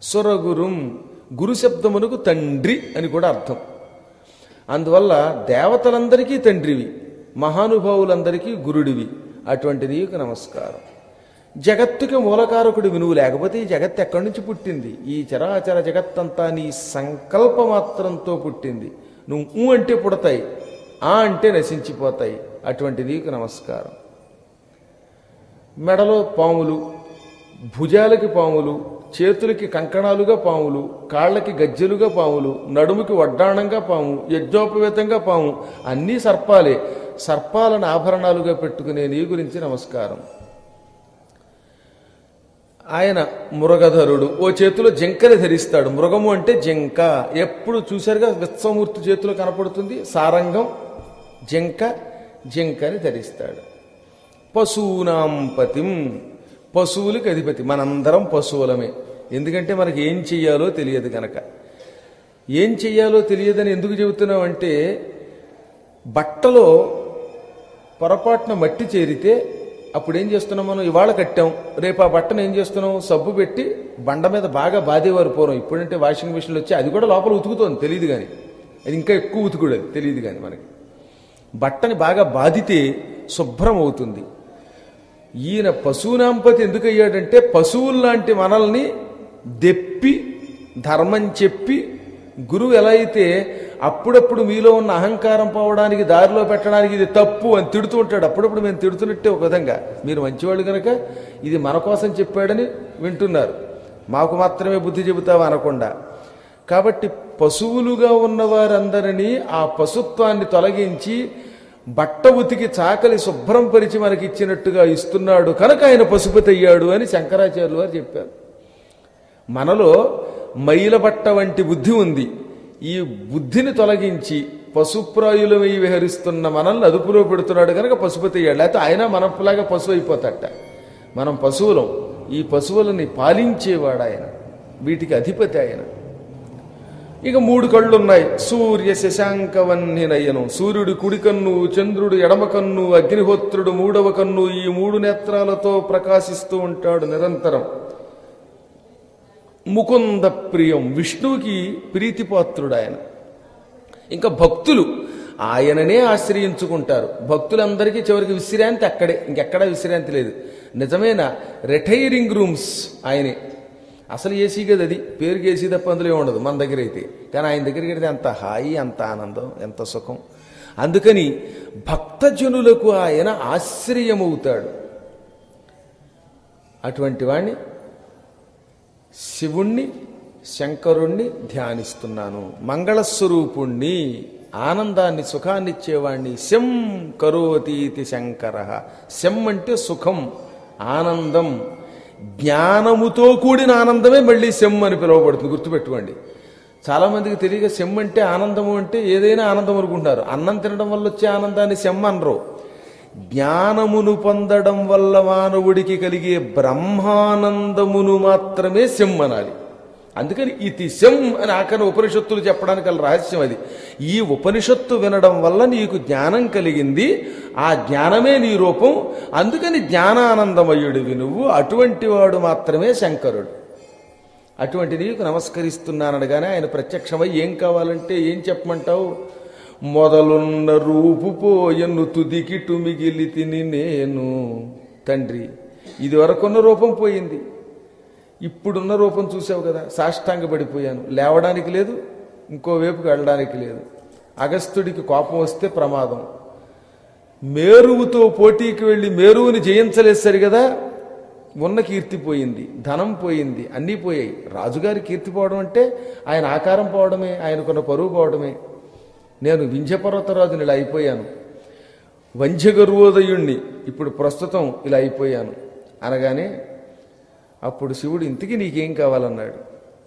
సురగురుం గురు శబ్దమునకు తండ్రి అని కూడా అర్థం అందువల్ల దేవతలందరికీ తండ్రివి మహానుభావులందరికీ గురుడివి అటువంటి నీకు నమస్కారం జగత్తుకి మూలకారకుడు నువ్వు లేకపోతే ఈ జగత్తు ఎక్కడి నుంచి పుట్టింది ఈ చరాచర జగత్తంతా నీ సంకల్ప మాత్రంతో పుట్టింది నువ్వు ఊ అంటే పుడతాయి ఆ అంటే నశించిపోతాయి అటువంటి నీకు నమస్కారం మెడలో పాములు భుజాలకి పాములు చేతులకి కంకణాలుగా పాములు కాళ్ళకి గజ్జెలుగా పాములు నడుముకి వడ్డాణంగా పాము యజ్ఞోపవేతంగా పాము అన్నీ సర్పాలే సర్పాలను ఆభరణాలుగా పెట్టుకునే నీ గురించి నమస్కారం ఆయన మృగధరుడు ఓ చేతిలో జింకని ధరిస్తాడు మృగము అంటే జింక ఎప్పుడు చూశారుగా విత్సమూర్తి చేతిలో కనపడుతుంది సారంగం జింక జింకని ధరిస్తాడు పశూనాం పతిం పశువులకి అధిపతి మనందరం పశువులమే ఎందుకంటే మనకి ఏం చెయ్యాలో తెలియదు కనుక ఏం చెయ్యాలో తెలియదని ఎందుకు చెబుతున్నామంటే బట్టలో పొరపాటున మట్టి చేరితే అప్పుడు ఏం చేస్తున్నాం మనం ఇవాళ కట్టాం రేపు ఆ బట్టను ఏం చేస్తున్నాం సబ్బు పెట్టి బండ మీద బాగా బాధేవారు పూర్వం ఇప్పుడంటే వాషింగ్ మిషన్లు వచ్చి అది కూడా లోపల ఉతుకుతోంది తెలియదు కానీ అది ఇంకా ఎక్కువ ఉతుకుడు అది తెలియదు కానీ మనకి బట్టని బాగా బాధితే శుభ్రం అవుతుంది ఈయన పశువునాంపతి ఎందుకు అయ్యాడంటే పశువుల్లాంటి మనల్ని దెప్పి ధర్మం చెప్పి గురువు ఎలా అయితే అప్పుడప్పుడు మీలో ఉన్న అహంకారం పోవడానికి దారిలో పెట్టడానికి ఇది తప్పు అని తిడుతూ ఉంటాడు అప్పుడప్పుడు మేము తిడుతున్నట్టే ఒక విధంగా మీరు మంచివాళ్ళు కనుక ఇది మన కోసం చెప్పాడని వింటున్నారు మాకు మాత్రమే బుద్ధి చెబుతావా అనకుండా కాబట్టి పశువులుగా ఉన్న వారందరినీ ఆ పశుత్వాన్ని తొలగించి బట్ట ఉతికి చాకలి శుభ్రం పరిచి మనకి ఇచ్చినట్టుగా ఇస్తున్నాడు కనుక ఆయన పశుపతి అయ్యాడు అని శంకరాచార్యులు వారు చెప్పారు మనలో మైల బట్ట వంటి బుద్ధి ఉంది ఈ బుద్ధిని తొలగించి పశుప్రాయులమై విహరిస్తున్న మనల్ని అదుపులో పెడుతున్నాడు కనుక పశుపతి అయ్యాడు లేకపోతే ఆయన మనలాగా పశువు అయిపోతాట మనం పశువులం ఈ పశువులని పాలించేవాడు ఆయన వీటికి అధిపతి ఆయన ఇక మూడు కళ్ళు ఉన్నాయి సూర్య శశాంకవన్ని నయనం సూర్యుడి కుడి కన్ను చంద్రుడు ఎడమ కన్ను అగ్నిహోత్రుడు మూడవ కన్ను ఈ మూడు నేత్రాలతో ప్రకాశిస్తూ ఉంటాడు నిరంతరం ముకుంద ప్రియం విష్ణువుకి ప్రీతిపాత్రుడు ఆయన ఇంకా భక్తులు ఆయననే ఆశ్రయించుకుంటారు భక్తులందరికీ చివరికి విశ్రాంతి అక్కడే ఇంకెక్కడా విశ్రాంతి లేదు నిజమైన రిటైరింగ్ రూమ్స్ ఆయనే అసలు ఏసీ కదా అది పేరుకి ఏసీ తప్ప అందులో ఏమి ఉండదు మన దగ్గర అయితే కానీ ఆయన దగ్గరికి వెళ్తే అంత హాయి అంత ఆనందం ఎంత సుఖం అందుకని భక్తజనులకు ఆయన ఆశ్రయమవుతాడు అటువంటి వాణ్ణి శివుణ్ణి శంకరుణ్ణి ధ్యానిస్తున్నాను మంగళస్వరూపుణ్ణి ఆనందాన్ని సుఖాన్ని ఇచ్చేవాణ్ణి శం కరోతీతి శంకర శం అంటే సుఖం ఆనందం జ్ఞానముతో కూడిన ఆనందమే మళ్ళీ శం అని పిలువబడుతుంది గుర్తుపెట్టుకోండి చాలా మందికి తెలియక శం అంటే ఆనందము అంటే ఏదైనా ఆనందం అనుకుంటారు అన్నం తినడం వల్ల వచ్చే ఆనందాన్ని శం అనరు జ్ఞానమును పొందడం వల్ల మానవుడికి కలిగే బ్రహ్మానందమును మాత్రమే శం అనాలి అందుకని ఇది శం అని ఆఖరి ఉపనిషత్తులు చెప్పడానికి గల రహస్యం అది ఈ ఉపనిషత్తు వినడం వల్ల నీకు జ్ఞానం కలిగింది ఆ జ్ఞానమే నీ రూపం అందుకని జ్ఞానానందమయుడివి నువ్వు అటువంటి వాడు మాత్రమే శంకరుడు అటువంటి నీకు నమస్కరిస్తున్నానడగానే ఆయన ప్రత్యక్షమై ఏం కావాలంటే ఏం చెప్పమంటావు మొదలున్న రూపు పోయను తుదికిటు మిగిలి తిని నేను తండ్రి ఇది వరకున్న రూపం పోయింది ఇప్పుడున్న రూపం చూసావు కదా సాష్టాంగ పడిపోయాను లేవడానికి లేదు ఇంకోవైపుకి వెళ్ళడానికి లేదు అగస్త్యుడికి కోపం వస్తే ప్రమాదం మేరువుతో పోటీకి వెళ్ళి మేరువుని జయించలేదు సరి కదా ఉన్న కీర్తి పోయింది ధనం పోయింది అన్నీ పోయాయి రాజుగారి కీర్తి పోవడం అంటే ఆయన ఆకారం పోవడమే ఆయనకున్న పరువు పోవడమే నేను వింధ్యపర్వతరాజుని ఇలా అయిపోయాను వంధ్యగర్వోదయుణ్ణి ఇప్పుడు ప్రస్తుతం ఇలా అయిపోయాను అనగానే అప్పుడు శివుడు ఇంతకీ నీకేం కావాలన్నాడు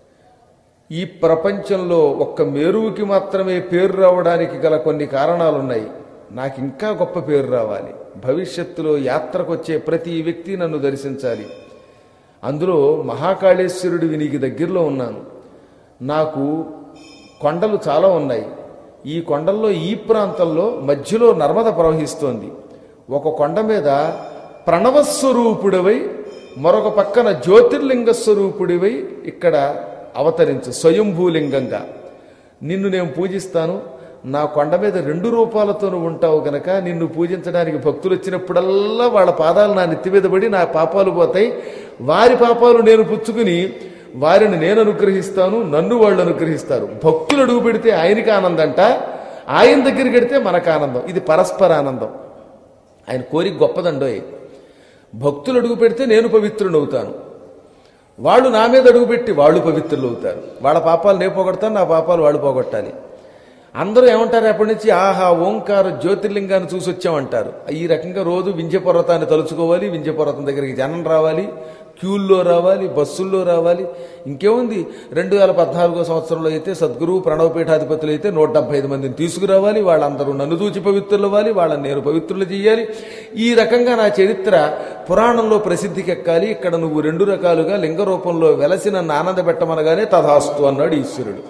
ఈ ప్రపంచంలో ఒక్క మేరువుకి మాత్రమే పేరు రావడానికి గల కొన్ని కారణాలున్నాయి నాకు ఇంకా గొప్ప పేరు రావాలి భవిష్యత్తులో యాత్రకు వచ్చే ప్రతి వ్యక్తి నన్ను దర్శించాలి అందులో మహాకాళేశ్వరుడివి నీకు దగ్గరలో ఉన్నాను నాకు కొండలు చాలా ఉన్నాయి ఈ కొండల్లో ఈ ప్రాంతంలో మధ్యలో నర్మద ప్రవహిస్తోంది ఒక కొండ మీద ప్రణవస్వరూపుడవై మరొక పక్కన జ్యోతిర్లింగ స్వరూపుడివై ఇక్కడ అవతరించు స్వయంభూలింగంగా నిన్ను నేను పూజిస్తాను నా కొండ మీద రెండు రూపాలతో నువ్వు ఉంటావు గనక నిన్ను పూజించడానికి భక్తులు వచ్చినప్పుడల్లా వాళ్ళ పాదాలు నా నెత్తి మీద పడి నా పాపాలు పోతాయి వారి పాపాలు నేను పుచ్చుకుని వారిని నేను అనుగ్రహిస్తాను నన్ను వాళ్ళు అనుగ్రహిస్తారు భక్తులు అడుగు పెడితే ఆయనకి ఆనందంట ఆయన దగ్గరికి వెడితే మనకు ఆనందం ఇది పరస్పర ఆనందం ఆయన కోరిక గొప్పదండోయ్ భక్తులు అడుగు పెడితే నేను పవిత్రుడవుతాను వాళ్ళు నా మీద అడుగుపెట్టి వాళ్ళు పవిత్రులు అవుతారు వాళ్ళ పాపాలు నేను పోగొడతాను నా పాపాలు వాళ్ళు పోగొట్టాలి అందరూ ఏమంటారు అప్పటి నుంచి ఆహా ఓంకార జ్యోతిర్లింగాన్ని చూసి వచ్చామంటారు ఈ రకంగా రోజు వింధ్య పర్వతాన్ని తలుచుకోవాలి వింధ్య పర్వతం దగ్గరికి జనం రావాలి క్యూల్లో రావాలి బస్సుల్లో రావాలి ఇంకేముంది రెండు వేల పద్నాలుగో సంవత్సరంలో అయితే సద్గురు ప్రణవపీఠాధిపతులు అయితే నూట డెబ్బై ఐదు మందిని తీసుకురావాలి వాళ్ళందరూ నన్ను దూచి పవిత్రులు అవ్వాలి వాళ్ళని నేను పవిత్రులు చేయాలి ఈ రకంగా నా చరిత్ర పురాణంలో ప్రసిద్ధికి ఎక్కాలి ఇక్కడ నువ్వు రెండు రకాలుగా లింగ రూపంలో వెలసి నన్ను ఆనందపెట్టమనగానే తథాస్తు అన్నాడు ఈశ్వరుడు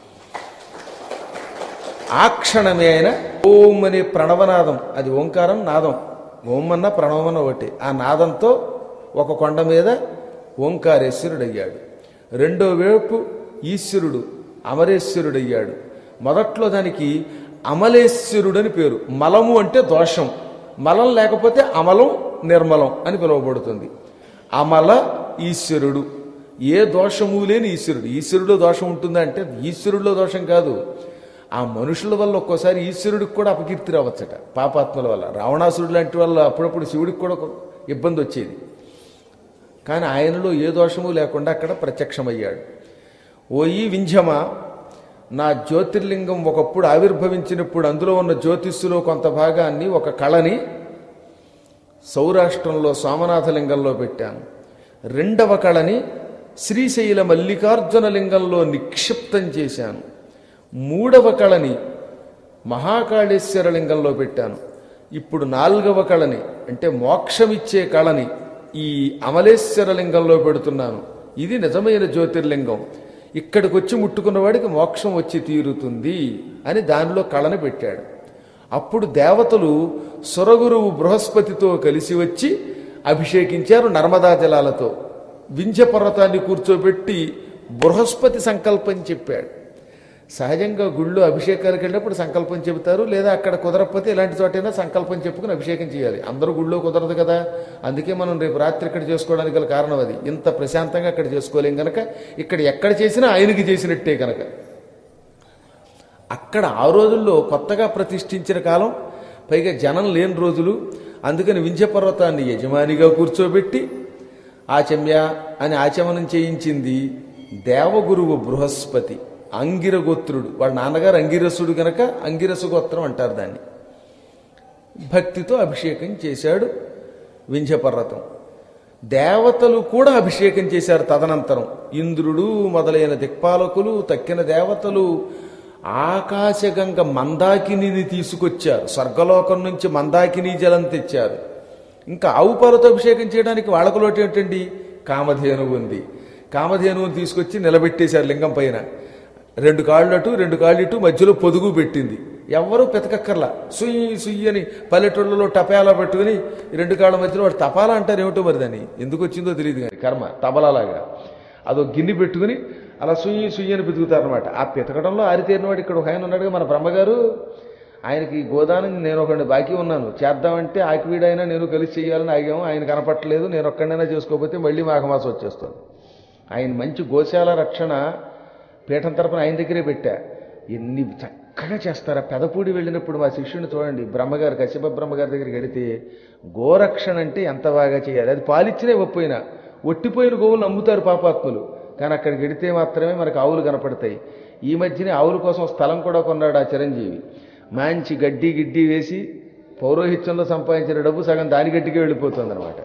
ఆ క్షణమే ఆయన ఓం అనే ప్రణవనాదం అది ఓంకారం నాదం ఓం అన్న ప్రణవం ఒకటి ఆ నాదంతో ఒక కొండ మీద ఓంకారేశ్వరుడయ్యాడు రెండో వైపు ఈశ్వరుడు అమరేశ్వరుడయ్యాడు మొదట్లో దానికి అమలేశ్వరుడని పేరు మలము అంటే దోషం మలం లేకపోతే అమలం నిర్మలం అని పిలువబడుతుంది అమల ఈశ్వరుడు ఏ దోషము లేని ఈశ్వరుడు ఈశ్వరుడు దోషం ఉంటుందా అంటే ఈశ్వరుడిలో దోషం కాదు ఆ మనుషుల వల్ల ఒక్కోసారి ఈశ్వరుడికి కూడా అపకీర్తి రావచ్చట పాపాత్మల వల్ల రావణాసురుడు లాంటి వల్ల అప్పుడప్పుడు శివుడికి కూడా ఒక ఇబ్బంది వచ్చేది కానీ ఆయనలో ఏ దోషము లేకుండా అక్కడ ప్రత్యక్షమయ్యాడు ఓ ఈ వింధ్యమా నా జ్యోతిర్లింగం ఒకప్పుడు ఆవిర్భవించినప్పుడు అందులో ఉన్న జ్యోతిస్సులో కొంత భాగాన్ని ఒక కళని సౌరాష్ట్రంలో సోమనాథలింగంలో పెట్టాను రెండవ కళని శ్రీశైల మల్లికార్జున లింగంలో నిక్షిప్తం చేశాను మూడవ కళని మహాకాళేశ్వర లింగంలో పెట్టాను ఇప్పుడు నాలుగవ కళని అంటే మోక్షమిచ్చే కళని ఈ అమలేశ్వర లింగంలో పెడుతున్నాను ఇది నిజమైన జ్యోతిర్లింగం ఇక్కడికి వచ్చి ముట్టుకున్న వాడికి మోక్షం వచ్చి తీరుతుంది అని దానిలో కళని పెట్టాడు అప్పుడు దేవతలు సురగురువు బృహస్పతితో కలిసి వచ్చి అభిషేకించారు నర్మదా జలాలతో వింధ్య పర్వతాన్ని కూర్చోబెట్టి బృహస్పతి సంకల్పం చెప్పాడు సహజంగా గుళ్ళో అభిషేకాలకు వెళ్ళినప్పుడు సంకల్పం చెబుతారు లేదా అక్కడ కుదరకపోతే ఇలాంటి చోటైనా సంకల్పం చెప్పుకుని అభిషేకం చేయాలి అందరూ గుళ్ళో కుదరదు కదా అందుకే మనం రేపు రాత్రి ఇక్కడ చేసుకోవడానికి గల కారణం అది ఇంత ప్రశాంతంగా అక్కడ చేసుకోలేం గనక ఇక్కడ ఎక్కడ చేసినా ఆయనకి చేసినట్టే కనుక అక్కడ ఆ రోజుల్లో కొత్తగా ప్రతిష్ఠించిన కాలం పైగా జనం లేని రోజులు అందుకని వింధ్య పర్వతాన్ని యజమానిగా కూర్చోబెట్టి ఆచమ్య అని ఆచమనం చేయించింది దేవగురువు బృహస్పతి అంగిరగోత్రుడు వాళ్ళ నాన్నగారు అంగిరసుడు గనక అంగిరసు గోత్రం అంటారు దాన్ని భక్తితో అభిషేకం చేశాడు వింధ్య పర్వతం దేవతలు కూడా అభిషేకం చేశారు తదనంతరం ఇంద్రుడు మొదలైన దిక్పాలకులు తక్కిన దేవతలు ఆకాశగంగ మందాకిని తీసుకొచ్చారు స్వర్గలోకం నుంచి మందాకిని జలం తెచ్చారు ఇంకా ఆవు పాలతో అభిషేకం చేయడానికి వాళ్ళకు లోటు ఏంటండి కామధేనువు ఉంది కామధేనువుని తీసుకొచ్చి నిలబెట్టేశారు లింగం పైన రెండు కాళ్ళు అటు రెండు కాళ్ళు ఇటు మధ్యలో పొదుగు పెట్టింది ఎవ్వరూ పెతకక్కర్లా సుయ్యి సుయ్యి అని పల్లెటూళ్ళలో టపాలా పెట్టుకుని రెండు కాళ్ళ మధ్యలో వాడు తపాలా అంటారు ఏమిటో మరి దాన్ని ఎందుకు వచ్చిందో తెలియదు కానీ కర్మ తబలాలాగా అదో గిన్నె పెట్టుకుని అలా సుయ్యి సుయ్యి అని పితుకుతారనమాట ఆ పితకడంలో ఆరితేరినవాడు ఇక్కడ ఒక ఆయన ఉన్నాడుగా మన బ్రహ్మగారు ఆయనకి గోదానం నేను ఒకడిని బాకీ ఉన్నాను చేద్దామంటే ఆకివీడైనా నేను కలిసి చేయాలని ఆగాము ఆయన కనపట్టలేదు నేను ఒక్కడైనా చేసుకోకపోతే మళ్ళీ మాఘమాసం వచ్చేస్తుంది ఆయన మంచి గోశాల రక్షణ పీఠం తరపున ఆయన దగ్గరే పెట్టా ఎన్ని చక్కగా చేస్తారా పెదపూడి వెళ్ళినప్పుడు మా శిష్యుని చూడండి బ్రహ్మగారు కశ్యప బ్రహ్మగారి దగ్గరికి వెడితే గోరక్షణ అంటే ఎంత బాగా చేయాలి అది పాలిచ్చినే ఒప్పోయినా ఒట్టిపోయిన గోవులు అమ్ముతారు పాపాత్ములు కానీ అక్కడికి వెడితే మాత్రమే మనకు ఆవులు కనపడతాయి ఈ మధ్యనే ఆవుల కోసం స్థలం కూడా కొన్నాడు ఆ చిరంజీవి మంచి గడ్డి గిడ్డి వేసి పౌరోహిత్యంలో సంపాదించిన డబ్బు సగం దాని గడ్డికే వెళ్ళిపోతుంది అనమాట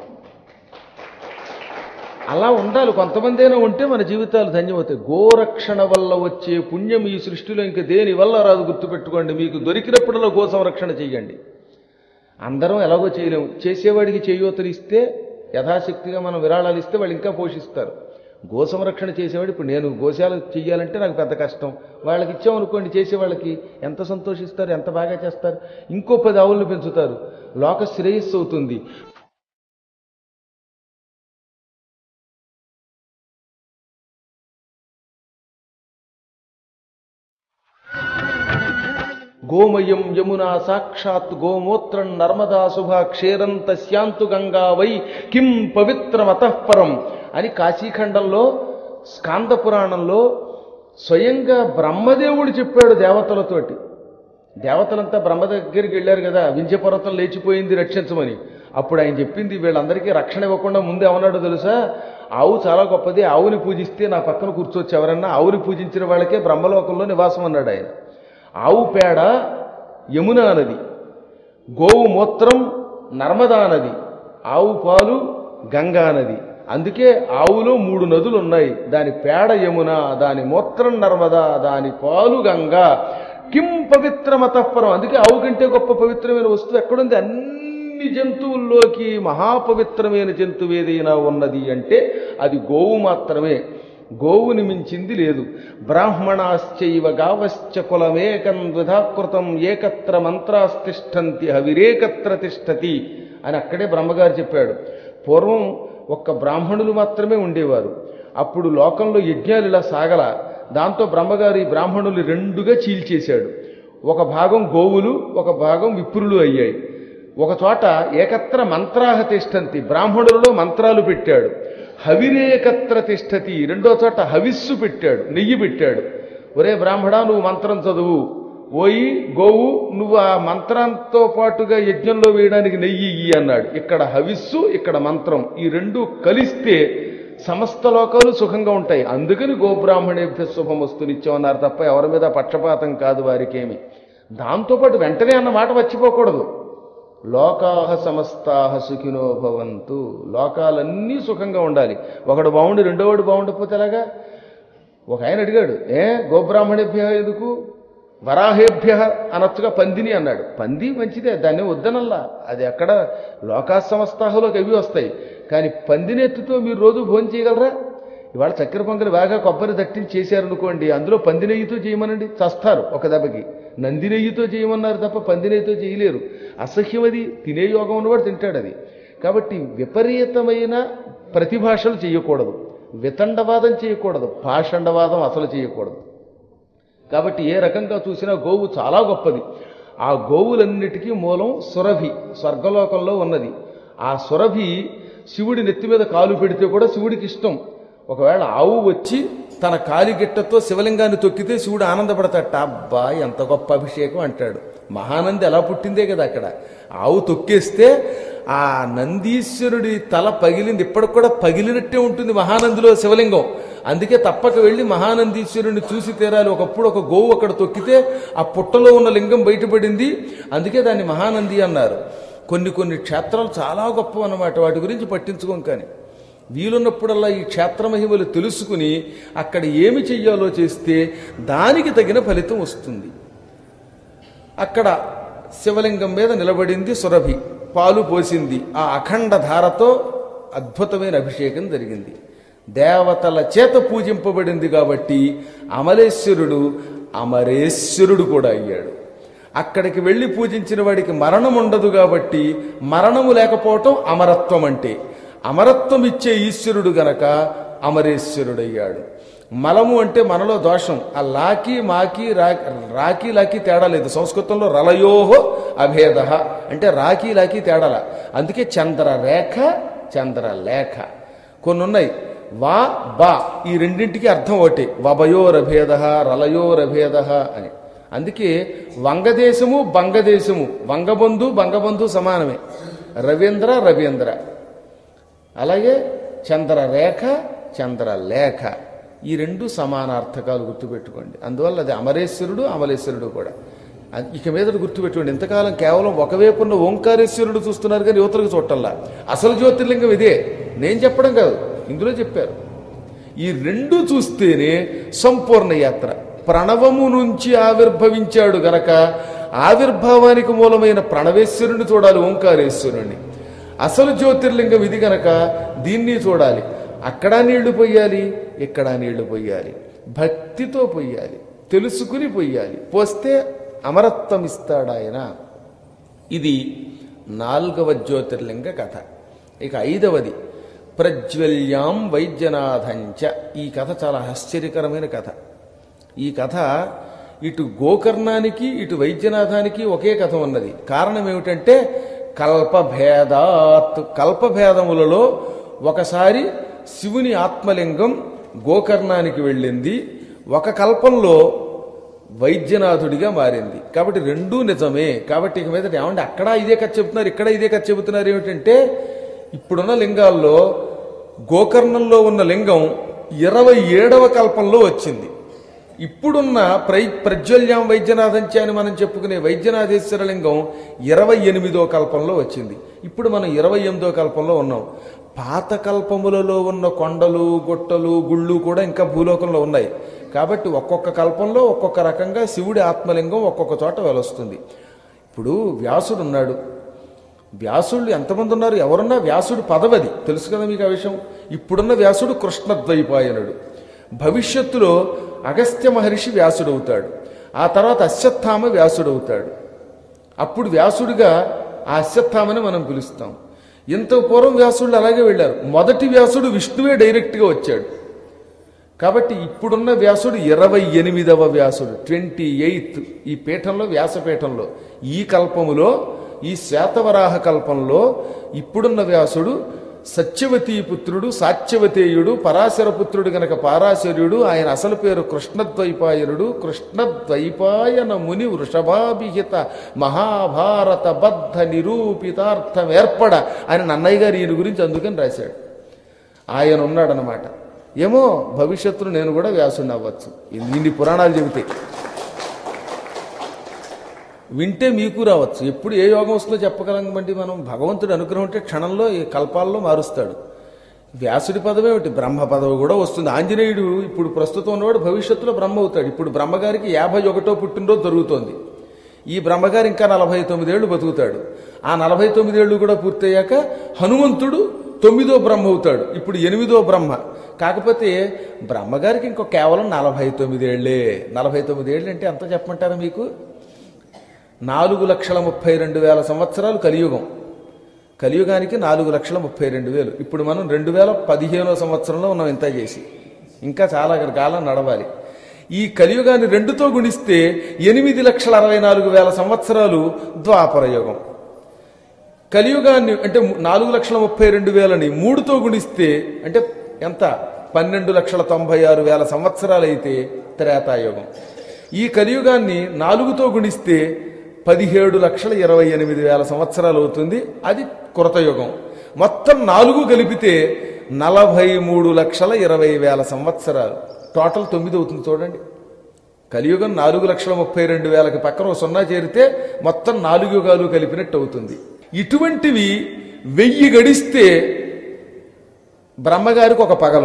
అలా ఉండాలి కొంతమంది అయినా ఉంటే మన జీవితాలు ధన్యమవుతాయి గోరక్షణ వల్ల వచ్చే పుణ్యం ఈ సృష్టిలో ఇంక దేని వల్ల రాదు గుర్తుపెట్టుకోండి మీకు దొరికినప్పుడల్లా గో సంరక్షణ చేయండి అందరం ఎలాగో చేయలేము చేసేవాడికి చేయూతలు ఇస్తే యథాశక్తిగా మనం విరాళాలు ఇస్తే వాళ్ళు ఇంకా పోషిస్తారు గో సంరక్షణ చేసేవాడు ఇప్పుడు నేను గోశాల చెయ్యాలంటే నాకు పెద్ద కష్టం వాళ్ళకి ఇచ్చామనుకోండి చేసే వాళ్ళకి ఎంత సంతోషిస్తారు ఎంత బాగా చేస్తారు ఇంకో పది ఆవులను పెంచుతారు లోక శ్రేయస్సు అవుతుంది గోమయం యమునా సాక్షాత్ గోమూత్రం నర్మదా శుభ క్షీరం తస్యాంతు గంగా వై కిం పవిత్రమతఃపరం అని కాశీఖండంలో స్కాంద పురాణంలో స్వయంగా బ్రహ్మదేవుడు చెప్పాడు దేవతలతోటి దేవతలంతా బ్రహ్మ దగ్గరికి వెళ్ళారు కదా వింధ్యపర్వతం లేచిపోయింది రక్షించమని అప్పుడు ఆయన చెప్పింది వీళ్ళందరికీ రక్షణ ఇవ్వకుండా ముందు ఏమన్నాడో తెలుసా ఆవు చాలా గొప్పది ఆవుని పూజిస్తే నా పక్కన కూర్చోవచ్చు ఎవరన్నా ఆవుని పూజించిన వాళ్ళకే బ్రహ్మలోకంలో నివాసం అన్నాడు ఆయన ఆవు పేడ యమునా నది గోవు మూత్రం నర్మదా నది ఆవు పాలు గంగా నది అందుకే ఆవులో మూడు నదులు ఉన్నాయి దాని పేడ యమున దాని మూత్రం నర్మదా దాని పాలు గంగా కిం పవిత్రమతఃపరం అందుకే ఆవు కంటే గొప్ప పవిత్రమైన వస్తువు ఎక్కడుంది అన్ని జంతువుల్లోకి మహాపవిత్రమైన జంతువు ఏదైనా ఉన్నది అంటే అది గోవు మాత్రమే గోవుని మించింది లేదు బ్రాహ్మణాశ్చైవ గావశ్చ కులమేకం ద్విధాకృతం ఏకత్ర మంత్రాస్తిష్టంతి హవిరేకత్ర తిష్టతి అని అక్కడే బ్రహ్మగారు చెప్పాడు పూర్వం ఒక్క బ్రాహ్మణులు మాత్రమే ఉండేవారు అప్పుడు లోకంలో యజ్ఞాలు ఇలా సాగల దాంతో బ్రహ్మగారు ఈ బ్రాహ్మణులు రెండుగా చీల్చేశాడు ఒక భాగం గోవులు ఒక భాగం విప్రులు అయ్యాయి ఒక చోట ఏకత్ర మంత్రాహ తిష్టంతి బ్రాహ్మణులలో మంత్రాలు పెట్టాడు హవిరేకత్ర తిష్టతి రెండో చోట హవిస్సు పెట్టాడు నెయ్యి పెట్టాడు ఒరే బ్రాహ్మణ నువ్వు మంత్రం చదువు ఓయి గోవు నువ్వు ఆ మంత్రంతో పాటుగా యజ్ఞంలో వేయడానికి నెయ్యి ఇయ్యి అన్నాడు ఇక్కడ హవిస్సు ఇక్కడ మంత్రం ఈ రెండు కలిస్తే సమస్త లోకాలు సుఖంగా ఉంటాయి అందుకని గోబ్రాహ్మణేభ్య శుభం వస్తునిచ్చామన్నారు తప్ప ఎవరి మీద పక్షపాతం కాదు వారికేమి దాంతోపాటు వెంటనే అన్న మాట వచ్చిపోకూడదు లోకాహ సమస్తాహ సుఖినో భవంతు లోకాలన్నీ సుఖంగా ఉండాలి ఒకడు బాగుండి రెండోవాడు బాగుండకపోతే ఎలాగా ఒక ఆయన అడిగాడు ఏ గోబ్రాహ్మణేభ్య ఎందుకు వరాహేభ్య అనొచ్చుగా పందిని అన్నాడు పంది మంచిదే దాన్ని వద్దనల్లా అది ఎక్కడ లోకా సంస్థలోకి అవి వస్తాయి కానీ పందినెత్తుతో మీరు రోజు భోజనం చేయగలరా ఇవాళ చక్కెర పొంగలి బాగా కొబ్బరి దట్టించి చేశారనుకోండి అందులో పంది నెయ్యితో చేయమనండి చస్తారు ఒక దెబ్బకి నంది నెయ్యితో చేయమన్నారు తప్ప పంది నెయ్యితో చేయలేరు అసహ్యం అది తినే యోగం ఉన్నవాడు తింటాడు అది కాబట్టి విపరీతమైన ప్రతిభాషలు చేయకూడదు వితండవాదం చేయకూడదు పాషండవాదం అసలు చేయకూడదు కాబట్టి ఏ రకంగా చూసినా గోవు చాలా గొప్పది ఆ గోవులన్నిటికీ మూలం సురభి స్వర్గలోకంలో ఉన్నది ఆ సురభి శివుడి నెత్తి మీద కాలు పెడితే కూడా శివుడికి ఇష్టం ఒకవేళ ఆవు వచ్చి తన కాలిగిట్టతో శివలింగాన్ని తొక్కితే శివుడు ఆనందపడతాట అబ్బా ఎంత గొప్ప అభిషేకం అంటాడు మహానంది ఎలా పుట్టిందే కదా అక్కడ ఆవు తొక్కేస్తే ఆ నందీశ్వరుడి తల పగిలింది ఇప్పటికి కూడా పగిలినట్టే ఉంటుంది మహానందిలో శివలింగం అందుకే తప్పక వెళ్ళి మహానందీశ్వరుని చూసి తీరాలి ఒకప్పుడు ఒక గోవు అక్కడ తొక్కితే ఆ పుట్టలో ఉన్న లింగం బయటపడింది అందుకే దాన్ని మహానంది అన్నారు కొన్ని కొన్ని క్షేత్రాలు చాలా గొప్ప అన్నమాట వాటి గురించి పట్టించుకోం కానీ వీలున్నప్పుడల్లా ఈ క్షేత్ర మహిమలు తెలుసుకుని అక్కడ ఏమి చెయ్యాలో చేస్తే దానికి తగిన ఫలితం వస్తుంది అక్కడ శివలింగం మీద నిలబడింది సురభి పాలు పోసింది ఆ అఖండ ధారతో అద్భుతమైన అభిషేకం జరిగింది దేవతల చేత పూజింపబడింది కాబట్టి అమలేశ్వరుడు అమరేశ్వరుడు కూడా అయ్యాడు అక్కడికి వెళ్ళి పూజించిన వాడికి మరణం ఉండదు కాబట్టి మరణము లేకపోవటం అమరత్వం అంటే అమరత్వం ఇచ్చే ఈశ్వరుడు గనక అమరేశ్వరుడయ్యాడు మలము అంటే మనలో దోషం ఆ లాకి మాకి రా- రాకి లాకి తేడా లేదు సంస్కృతంలో రలయోహో అభేద అంటే రాకి లాకి తేడాల అందుకే చంద్రరేఖ చంద్రలేఖ కొన్ని ఉన్నాయి వా బా ఈ రెండింటికి అర్థం ఒకటి వభయోరభేద రలయోరభేద అని అందుకే వంగదేశము బంగదేశము వంగబంధు బంగబంధు సమానమే రవీంద్ర రవీంద్ర అలాగే చంద్రరేఖ చంద్రలేఖ ఈ రెండు సమానార్థకాలు గుర్తుపెట్టుకోండి అందువల్ల అది అమరేశ్వరుడు అమలేశ్వరుడు కూడా అది ఇక మీద గుర్తుపెట్టుకోండి ఇంతకాలం కేవలం ఒకవైపు ఉన్న ఓంకారేశ్వరుడు చూస్తున్నారు కానీ యువతలకు చూడటంలా అసలు జ్యోతిర్లింగం ఇదే నేను చెప్పడం కాదు ఇందులో చెప్పారు ఈ రెండు చూస్తేనే సంపూర్ణ యాత్ర ప్రణవము నుంచి ఆవిర్భవించాడు గనక ఆవిర్భావానికి మూలమైన ప్రణవేశ్వరుని చూడాలి ఓంకారేశ్వరుణ్ణి అసలు జ్యోతిర్లింగం ఇది గనక దీన్ని చూడాలి అక్కడ నీళ్లు పొయ్యాలి ఇక్కడ నీళ్లు పొయ్యాలి భక్తితో పొయ్యాలి తెలుసుకుని పొయ్యాలి పోస్తే అమరత్వం ఇస్తాడు ఆయన ఇది నాలుగవ జ్యోతిర్లింగ కథ ఇక ఐదవది ప్రజ్వల్యాం వైద్యనాథంచ ఈ కథ చాలా ఆశ్చర్యకరమైన కథ ఈ కథ ఇటు గోకర్ణానికి ఇటు వైద్యనాథానికి ఒకే కథ ఉన్నది కారణం ఏమిటంటే కల్పభేదాత్ కల్పభేదములలో ఒకసారి శివుని ఆత్మలింగం గోకర్ణానికి వెళ్ళింది ఒక కల్పంలో వైద్యనాథుడిగా మారింది కాబట్టి రెండూ నిజమే కాబట్టి ఇక మీద ఏమంటే అక్కడ ఇదే కథ చెబుతున్నారు ఇక్కడ ఇదే కథ చెబుతున్నారు ఏమిటంటే ఇప్పుడున్న లింగాల్లో గోకర్ణంలో ఉన్న లింగం ఇరవై ఏడవ కల్పంలో వచ్చింది ఇప్పుడున్న ప్రై ప్రజ్వల్యాం వైద్యనాథంచ అని మనం చెప్పుకునే వైద్యనాథేశ్వర లింగం ఇరవై ఎనిమిదో కల్పంలో వచ్చింది ఇప్పుడు మనం ఇరవై ఎనిమిదో కల్పంలో ఉన్నాం పాత కల్పములలో ఉన్న కొండలు గుట్టలు గుళ్ళు కూడా ఇంకా భూలోకంలో ఉన్నాయి కాబట్టి ఒక్కొక్క కల్పంలో ఒక్కొక్క రకంగా శివుడి ఆత్మలింగం ఒక్కొక్క చోట వెలొస్తుంది ఇప్పుడు వ్యాసుడు ఉన్నాడు వ్యాసుళ్ళు ఎంతమంది ఉన్నారు ఎవరున్నా వ్యాసుడు పదవది తెలుసు కదా మీకు ఆ విషయం ఇప్పుడున్న వ్యాసుడు కృష్ణద్వైపాయనుడు భవిష్యత్తులో అగస్త్య మహర్షి వ్యాసుడవుతాడు ఆ తర్వాత అశ్వత్థామ వ్యాసుడవుతాడు అప్పుడు వ్యాసుడిగా ఆ అశ్వత్థామని మనం పిలుస్తాం ఇంత పూర్వం వ్యాసుళ్ళు అలాగే వెళ్ళారు మొదటి వ్యాసుడు విష్ణువే డైరెక్ట్గా వచ్చాడు కాబట్టి ఇప్పుడున్న వ్యాసుడు ఇరవై ఎనిమిదవ వ్యాసుడు ట్వంటీ ఎయిత్ ఈ పీఠంలో వ్యాసపీఠంలో ఈ కల్పములో ఈ శ్వేతవరాహ కల్పంలో ఇప్పుడున్న వ్యాసుడు సత్యవతీ పుత్రుడు సాత్యవతేయుడు పరాశర పుత్రుడు గనక పారాశర్యుడు ఆయన అసలు పేరు కృష్ణద్వైపాయనుడు కృష్ణద్వైపాయన ముని వృషభాభిహిత మహాభారత బద్ధ నిరూపితార్థం ఏర్పడ ఆయన నన్నయ్య గారు ఈయన గురించి అందుకని రాశాడు ఆయన ఉన్నాడనమాట ఏమో భవిష్యత్తులో నేను కూడా వ్యాసుని అవ్వచ్చు ఇన్ని పురాణాలు చెబితే వింటే మీకు రావచ్చు ఎప్పుడు ఏ యోగం వస్తుందో చెప్పగలండి మనం భగవంతుడి అనుగ్రహం ఉంటే క్షణంలో ఈ కల్పాల్లో మారుస్తాడు వ్యాసుడి పదవి ఏమిటి బ్రహ్మ పదవి కూడా వస్తుంది ఆంజనేయుడు ఇప్పుడు ప్రస్తుతం ఉన్నవాడు భవిష్యత్తులో బ్రహ్మ అవుతాడు ఇప్పుడు బ్రహ్మగారికి యాభై ఒకటో పుట్టినరోజు జరుగుతోంది ఈ బ్రహ్మగారు ఇంకా నలభై తొమ్మిదేళ్లు బతుకుతాడు ఆ నలభై తొమ్మిదేళ్లు కూడా పూర్తయ్యాక హనుమంతుడు తొమ్మిదో బ్రహ్మ అవుతాడు ఇప్పుడు ఎనిమిదో బ్రహ్మ కాకపోతే బ్రహ్మగారికి ఇంకో కేవలం నలభై తొమ్మిదేళ్లే నలభై తొమ్మిదేళ్ళు అంటే ఎంత చెప్పమంటారా మీకు నాలుగు లక్షల ముప్పై రెండు వేల సంవత్సరాలు కలియుగం కలియుగానికి నాలుగు లక్షల ముప్పై రెండు వేలు ఇప్పుడు మనం రెండు వేల పదిహేనో సంవత్సరంలో ఉన్నాం ఇంత చేసి ఇంకా చాలా కాలం నడవాలి ఈ కలియుగాన్ని రెండుతో గుణిస్తే ఎనిమిది లక్షల అరవై నాలుగు వేల సంవత్సరాలు ద్వాపర యుగం కలియుగాన్ని అంటే నాలుగు లక్షల ముప్పై రెండు వేలని మూడుతో గుణిస్తే అంటే ఎంత పన్నెండు లక్షల తొంభై ఆరు వేల సంవత్సరాలైతే త్రేతాయుగం ఈ కలియుగాన్ని నాలుగుతో గుణిస్తే పదిహేడు లక్షల ఇరవై ఎనిమిది వేల సంవత్సరాలు అవుతుంది అది కృతయుగం మొత్తం నాలుగు కలిపితే నలభై మూడు లక్షల ఇరవై వేల సంవత్సరాలు టోటల్ తొమ్మిది అవుతుంది చూడండి కలియుగం నాలుగు లక్షల ముప్పై రెండు వేలకి పక్కన ఓ సున్నా చేరితే మొత్తం నాలుగు యుగాలు కలిపినట్టు అవుతుంది ఇటువంటివి వెయ్యి గడిస్తే బ్రహ్మగారికి ఒక పగలు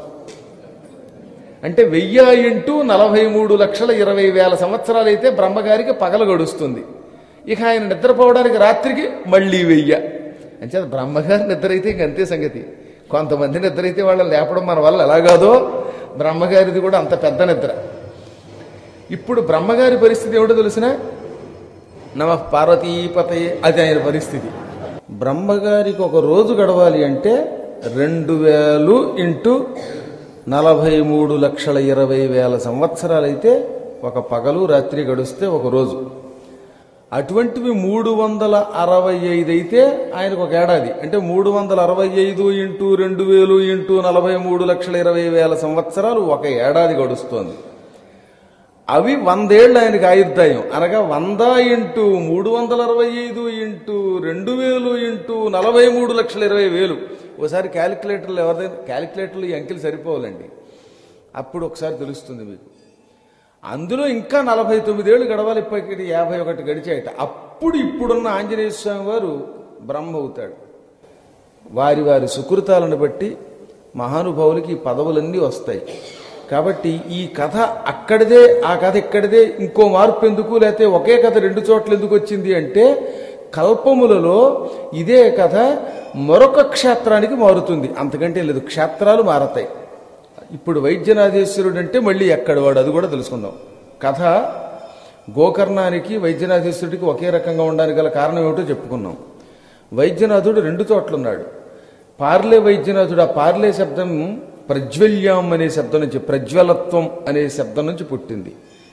అంటే వెయ్యి ఇంటూ నలభై మూడు లక్షల ఇరవై వేల సంవత్సరాలు అయితే బ్రహ్మగారికి పగలు గడుస్తుంది ఇక ఆయన నిద్రపోవడానికి రాత్రికి మళ్ళీ వెయ్య అంటే బ్రహ్మగారి నిద్ర అయితే ఇంక అంతే సంగతి కొంతమంది నిద్ర అయితే వాళ్ళని లేపడం మన వల్ల ఎలాగాదో బ్రహ్మగారిది కూడా అంత పెద్ద నిద్ర ఇప్పుడు బ్రహ్మగారి పరిస్థితి ఏమిటో తెలిసిన నమ పార్వతీపతయే అది ఆయన పరిస్థితి బ్రహ్మగారికి ఒక రోజు గడవాలి అంటే రెండు వేలు ఇంటూ నలభై మూడు లక్షల ఇరవై వేల సంవత్సరాలైతే ఒక పగలు రాత్రి గడిస్తే ఒక రోజు అటువంటివి మూడు వందల అరవై ఐదు అయితే ఆయనకు ఒక ఏడాది అంటే మూడు వందల అరవై ఐదు ఇంటూ రెండు వేలు ఇంటూ నలభై మూడు లక్షల ఇరవై వేల సంవత్సరాలు ఒక ఏడాది గడుస్తోంది అవి వందేళ్ళు ఆయనకి ఆయుర్దాయం అనగా వంద ఇంటూ మూడు వందల అరవై ఐదు ఇంటూ రెండు వేలు ఇంటూ నలభై మూడు లక్షల ఇరవై వేలు ఒకసారి క్యాలిక్యులేటర్లు ఎవరిదైనా క్యాలిక్యులేటర్లు ఈ అంకెలు సరిపోవాలండి అప్పుడు ఒకసారి తెలుస్తుంది మీకు అందులో ఇంకా నలభై తొమ్మిదేళ్ళు గడవాలి ఇప్పటికి యాభై ఒకటి గడిచాయట అప్పుడు ఇప్పుడున్న ఆంజనేయ స్వామి వారు బ్రహ్మ అవుతాడు వారి వారి సుకృతాలను బట్టి మహానుభావులకి ఈ పదవులన్నీ వస్తాయి కాబట్టి ఈ కథ అక్కడిదే ఆ కథ ఇక్కడిదే ఇంకో మార్పు ఎందుకు లేకపోతే ఒకే కథ రెండు చోట్ల ఎందుకు వచ్చింది అంటే కల్పములలో ఇదే కథ మరొక క్షేత్రానికి మారుతుంది అంతకంటే లేదు క్షేత్రాలు మారతాయి ఇప్పుడు వైద్యనాథేశ్వరుడు అంటే మళ్ళీ ఎక్కడ వాడు అది కూడా తెలుసుకుందాం కథ గోకర్ణానికి వైద్యనాథేశ్వరుడికి ఒకే రకంగా ఉండడానికి గల కారణం ఏమిటో చెప్పుకున్నాం వైద్యనాథుడు రెండు చోట్ల ఉన్నాడు పార్లే వైద్యనాథుడు ఆ పార్లే శబ్దం ప్రజ్వల్యం అనే శబ్దం నుంచి ప్రజ్వలత్వం అనే శబ్దం నుంచి పుట్టింది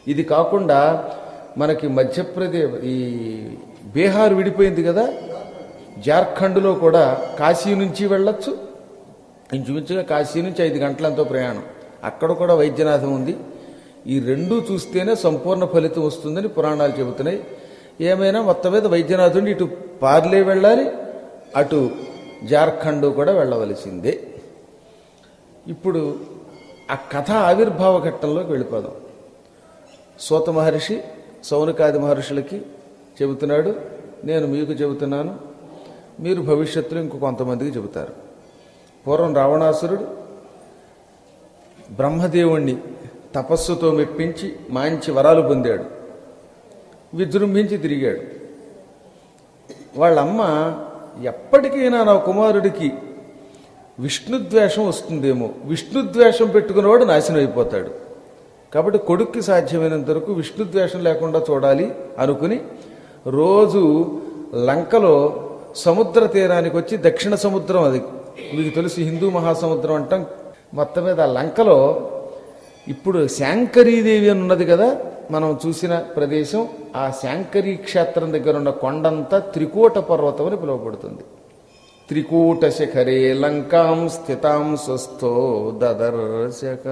ఇది కాకుండా మనకి మధ్యప్రదేశ్ ఈ బీహార్ విడిపోయింది కదా జార్ఖండ్లో కూడా కాశీ నుంచి వెళ్ళొచ్చు ఇంచుమించుగా కాశీ నుంచి ఐదు గంటలంతో ప్రయాణం అక్కడ కూడా వైద్యనాథం ఉంది ఈ రెండూ చూస్తేనే సంపూర్ణ ఫలితం వస్తుందని పురాణాలు చెబుతున్నాయి ఏమైనా మొత్తం మీద వైద్యనాథుడిని ఇటు పార్లే వెళ్ళాలి అటు జార్ఖండ్ కూడా వెళ్ళవలసిందే ఇప్పుడు ఆ కథ ఆవిర్భావ ఘట్టంలోకి వెళ్ళిపోదాం సూత మహర్షి సౌనకాది మహర్షులకి చెబుతున్నాడు నేను మీకు చెబుతున్నాను మీరు భవిష్యత్తులో ఇంకో కొంతమందికి చెబుతారు పూర్వం రావణాసురుడు బ్రహ్మదేవుణ్ణి తపస్సుతో మెప్పించి మంచి వరాలు పొందాడు విజృంభించి తిరిగాడు వాళ్ళమ్మ ఎప్పటికైనా నా కుమారుడికి విష్ణుద్వేషం వస్తుందేమో విష్ణుద్వేషం పెట్టుకున్నవాడు నాశనం అయిపోతాడు కాబట్టి కొడుక్కి సాధ్యమైనంత వరకు విష్ణుద్వేషం లేకుండా చూడాలి అనుకుని రోజు లంకలో సముద్ర తీరానికి వచ్చి దక్షిణ సముద్రం అది మీకు తెలుసు హిందూ మహాసముద్రం అంటాం మొత్తం మీద ఆ లంకలో ఇప్పుడు శాంకరీదేవి అని ఉన్నది కదా మనం చూసిన ప్రదేశం ఆ శాంకరీ క్షేత్రం దగ్గర ఉన్న కొండంతా త్రికూట పర్వతం అని పిలువబడుతుంది త్రికూట శిఖరే లంకాం స్థితాం స్వస్థో దదర్శక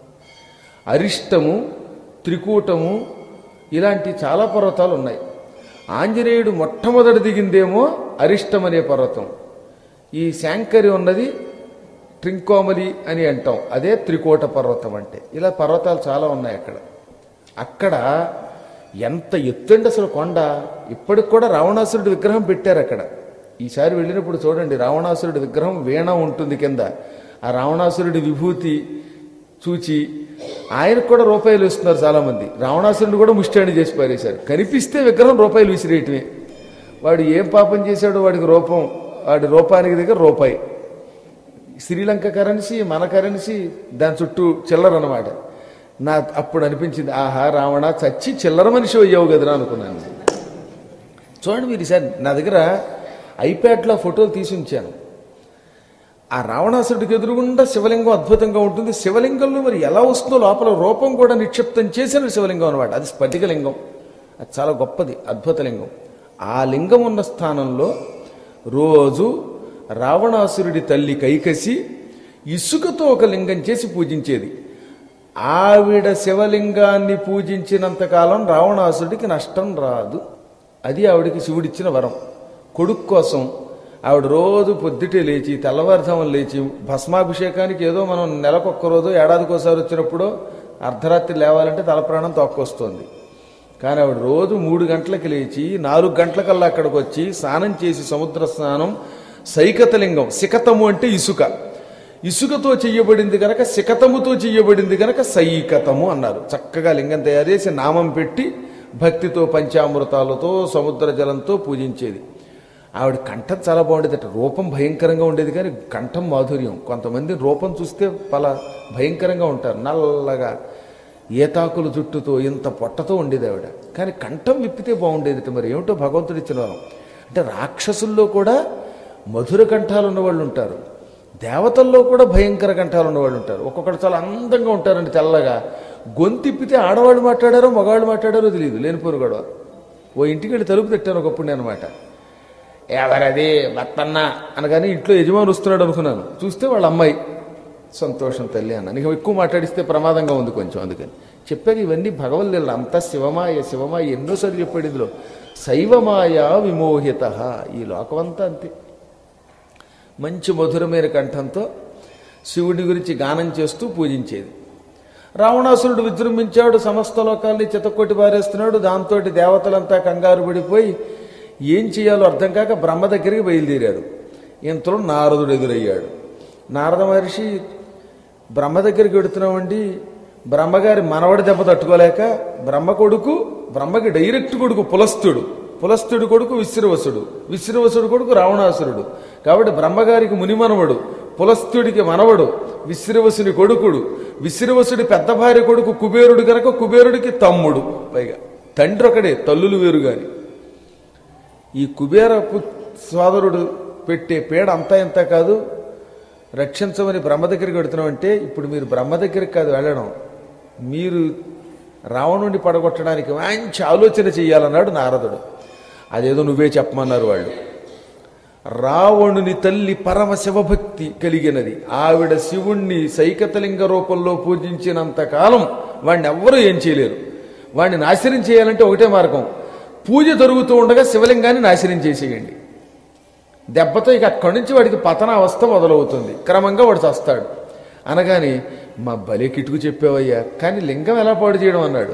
అరిష్టము త్రికూటము ఇలాంటి చాలా పర్వతాలు ఉన్నాయి ఆంజనేయుడు మొట్టమొదటి దిగిందేమో అరిష్టం అనే పర్వతం ఈ శాంకరి ఉన్నది ట్రింకోమలి అని అంటాం అదే త్రికోట పర్వతం అంటే ఇలా పర్వతాలు చాలా ఉన్నాయి అక్కడ అక్కడ ఎంత ఎత్తుండి అసలు కొండ ఇప్పటికి కూడా రావణాసురుడి విగ్రహం పెట్టారు అక్కడ ఈసారి వెళ్ళినప్పుడు చూడండి రావణాసురుడి విగ్రహం వీణ ఉంటుంది కింద ఆ రావణాసురుడి విభూతి చూచి ఆయనకు కూడా రూపాయలు ఇస్తున్నారు చాలా మంది రావణాసురుడిని కూడా ముష్టాన్ని చేసి పారేశారు కనిపిస్తే విగ్రహం రూపాయలు విసిరేయటమే వాడు ఏం పాపం చేశాడో వాడికి రూపం వాడి రూపానికి దగ్గర రూపాయి శ్రీలంక కరెన్సీ మన కరెన్సీ దాని చుట్టూ చిల్లర అనమాట నా అప్పుడు అనిపించింది ఆహా రావణ చచ్చి చిల్లర మనిషి అయ్యావు కదరా అనుకున్నాను చూడండి మీరు సార్ నా దగ్గర ఐప్యాడ్లో ఫోటోలు తీసి ఉంచాను ఆ రావణాసుడికి ఎదురుగుండా శివలింగం అద్భుతంగా ఉంటుంది శివలింగంలో మరి ఎలా వస్తుందో లోపల రూపం కూడా నిక్షిప్తం చేసిన శివలింగం అనమాట అది స్ఫటికలింగం అది చాలా గొప్పది అద్భుత లింగం ఆ లింగం ఉన్న స్థానంలో రోజు రావణాసురుడి తల్లి కైకసి ఇసుకతో ఒక లింగం చేసి పూజించేది ఆవిడ శివలింగాన్ని పూజించినంతకాలం రావణాసుడికి నష్టం రాదు అది ఆవిడికి శివుడిచ్చిన వరం కొడుకు కోసం ఆవిడ రోజు పొద్దుటే లేచి తెల్లవారుజామున లేచి భస్మాభిషేకానికి ఏదో మనం నెలకొక్క రోజు ఏడాదికోసారి వచ్చినప్పుడు అర్ధరాత్రి లేవాలంటే తల ప్రాణం తొక్కొస్తుంది కానీ ఆవిడ రోజు మూడు గంటలకు లేచి నాలుగు గంటలకల్లా అక్కడికి వచ్చి స్నానం చేసి సముద్ర స్నానం సైకతలింగం సికతము అంటే ఇసుక ఇసుకతో చెయ్యబడింది గనక సికతముతో చెయ్యబడింది గనక సైకతము అన్నారు చక్కగా లింగం తయారు చేసి నామం పెట్టి భక్తితో పంచామృతాలతో సముద్ర జలంతో పూజించేది ఆవిడ కంఠం చాలా బాగుండేదట రూపం భయంకరంగా ఉండేది కానీ కంఠం మాధుర్యం కొంతమంది రూపం చూస్తే పలా భయంకరంగా ఉంటారు నల్లగా ఏతాకుల జుట్టుతో ఇంత పొట్టతో ఉండేది ఆవిడ కానీ కంఠం విప్పితే బాగుండేది మరి ఏమిటో భగవంతుడు ఇచ్చిన వరం అంటే రాక్షసుల్లో కూడా మధుర కంఠాలు ఉన్నవాళ్ళు ఉంటారు దేవతల్లో కూడా భయంకర కంఠాలు ఉన్నవాళ్ళు ఉంటారు ఒక్కొక్కరు చాలా అందంగా ఉంటారండి తెల్లగా గొంతిప్పితే ఆడవాళ్ళు మాట్లాడారో మగవాళ్ళు మాట్లాడారో తెలియదు లేనిపోరు గొడవ ఓ ఇంటికి వెళ్ళి తలుపు పెట్టాను ఒకప్పుడు నేను అనమాట ఎవరది భర్తన్న అనగానే ఇంట్లో యజమాని వస్తున్నాడు అనుకున్నాను చూస్తే వాళ్ళ అమ్మాయి సంతోషం తల్లి అన్న ఇక ఎక్కువ మాట్లాడిస్తే ప్రమాదంగా ఉంది కొంచెం అందుకని చెప్పాక ఇవన్నీ భగవల్లీల అంతా శివమాయ శివమాయ ఎన్నోసార్లు చెప్పాడు ఇందులో శైవమాయ విమోహిత ఈ లోకమంతా అంతే మంచి మధురమైన కంఠంతో శివుడి గురించి గానం చేస్తూ పూజించేది రావణాసురుడు విజృంభించాడు సమస్త లోకాల్ని చితకొట్టి పారేస్తున్నాడు దాంతో దేవతలంతా కంగారు పడిపోయి ఏం చేయాలో అర్థం కాక బ్రహ్మ దగ్గరికి బయలుదేరారు ఇంతలో నారదుడు ఎదురయ్యాడు నారద మహర్షి బ్రహ్మ దగ్గరికి వెడుతున్నామండి బ్రహ్మగారి మనవడి దెబ్బ తట్టుకోలేక బ్రహ్మ కొడుకు బ్రహ్మకి డైరెక్ట్ కొడుకు పులస్తుడు పులస్తుడి కొడుకు విశ్రవసుడు విశ్రవసుడు కొడుకు రావణాసురుడు కాబట్టి బ్రహ్మగారికి మునిమనవడు పులస్తుడికి మనవడు విశ్రవసుని కొడుకుడు విశ్రవసుడి పెద్ద భార్య కొడుకు కుబేరుడు గనక కుబేరుడికి తమ్ముడు పైగా తండ్రి ఒకడే తల్లులు వేరు గాని ఈ కుబేర పు- సోదరుడు పెట్టే పేడ అంతా ఇంత కాదు రక్షించమని బ్రహ్మ దగ్గరికి వెడుతున్నామంటే ఇప్పుడు మీరు బ్రహ్మ దగ్గరికి కాదు వెళ్ళడం మీరు రావణుడిని పడగొట్టడానికి మంచి ఆలోచన చెయ్యాలన్నాడు నారదుడు అదేదో నువ్వే చెప్పమన్నారు వాళ్ళు రావణుని తల్లి పరమ శివభక్తి కలిగినది ఆవిడ శివుణ్ణి సైకతలింగ రూపంలో పూజించినంత కాలం వాడిని ఎవ్వరూ ఏం చేయలేరు వాడిని నాశనం చేయాలంటే ఒకటే మార్గం పూజ జరుగుతూ ఉండగా శివలింగాన్ని నాశనం చేసేయండి దెబ్బతో ఇక అక్కడి నుంచి వాడికి పతన అవస్థ మొదలవుతుంది క్రమంగా వాడు చస్తాడు అనగాని మా బలే కిటుకు చెప్పావయ్యా కానీ లింగం ఎలా పాడు చేయడం అన్నాడు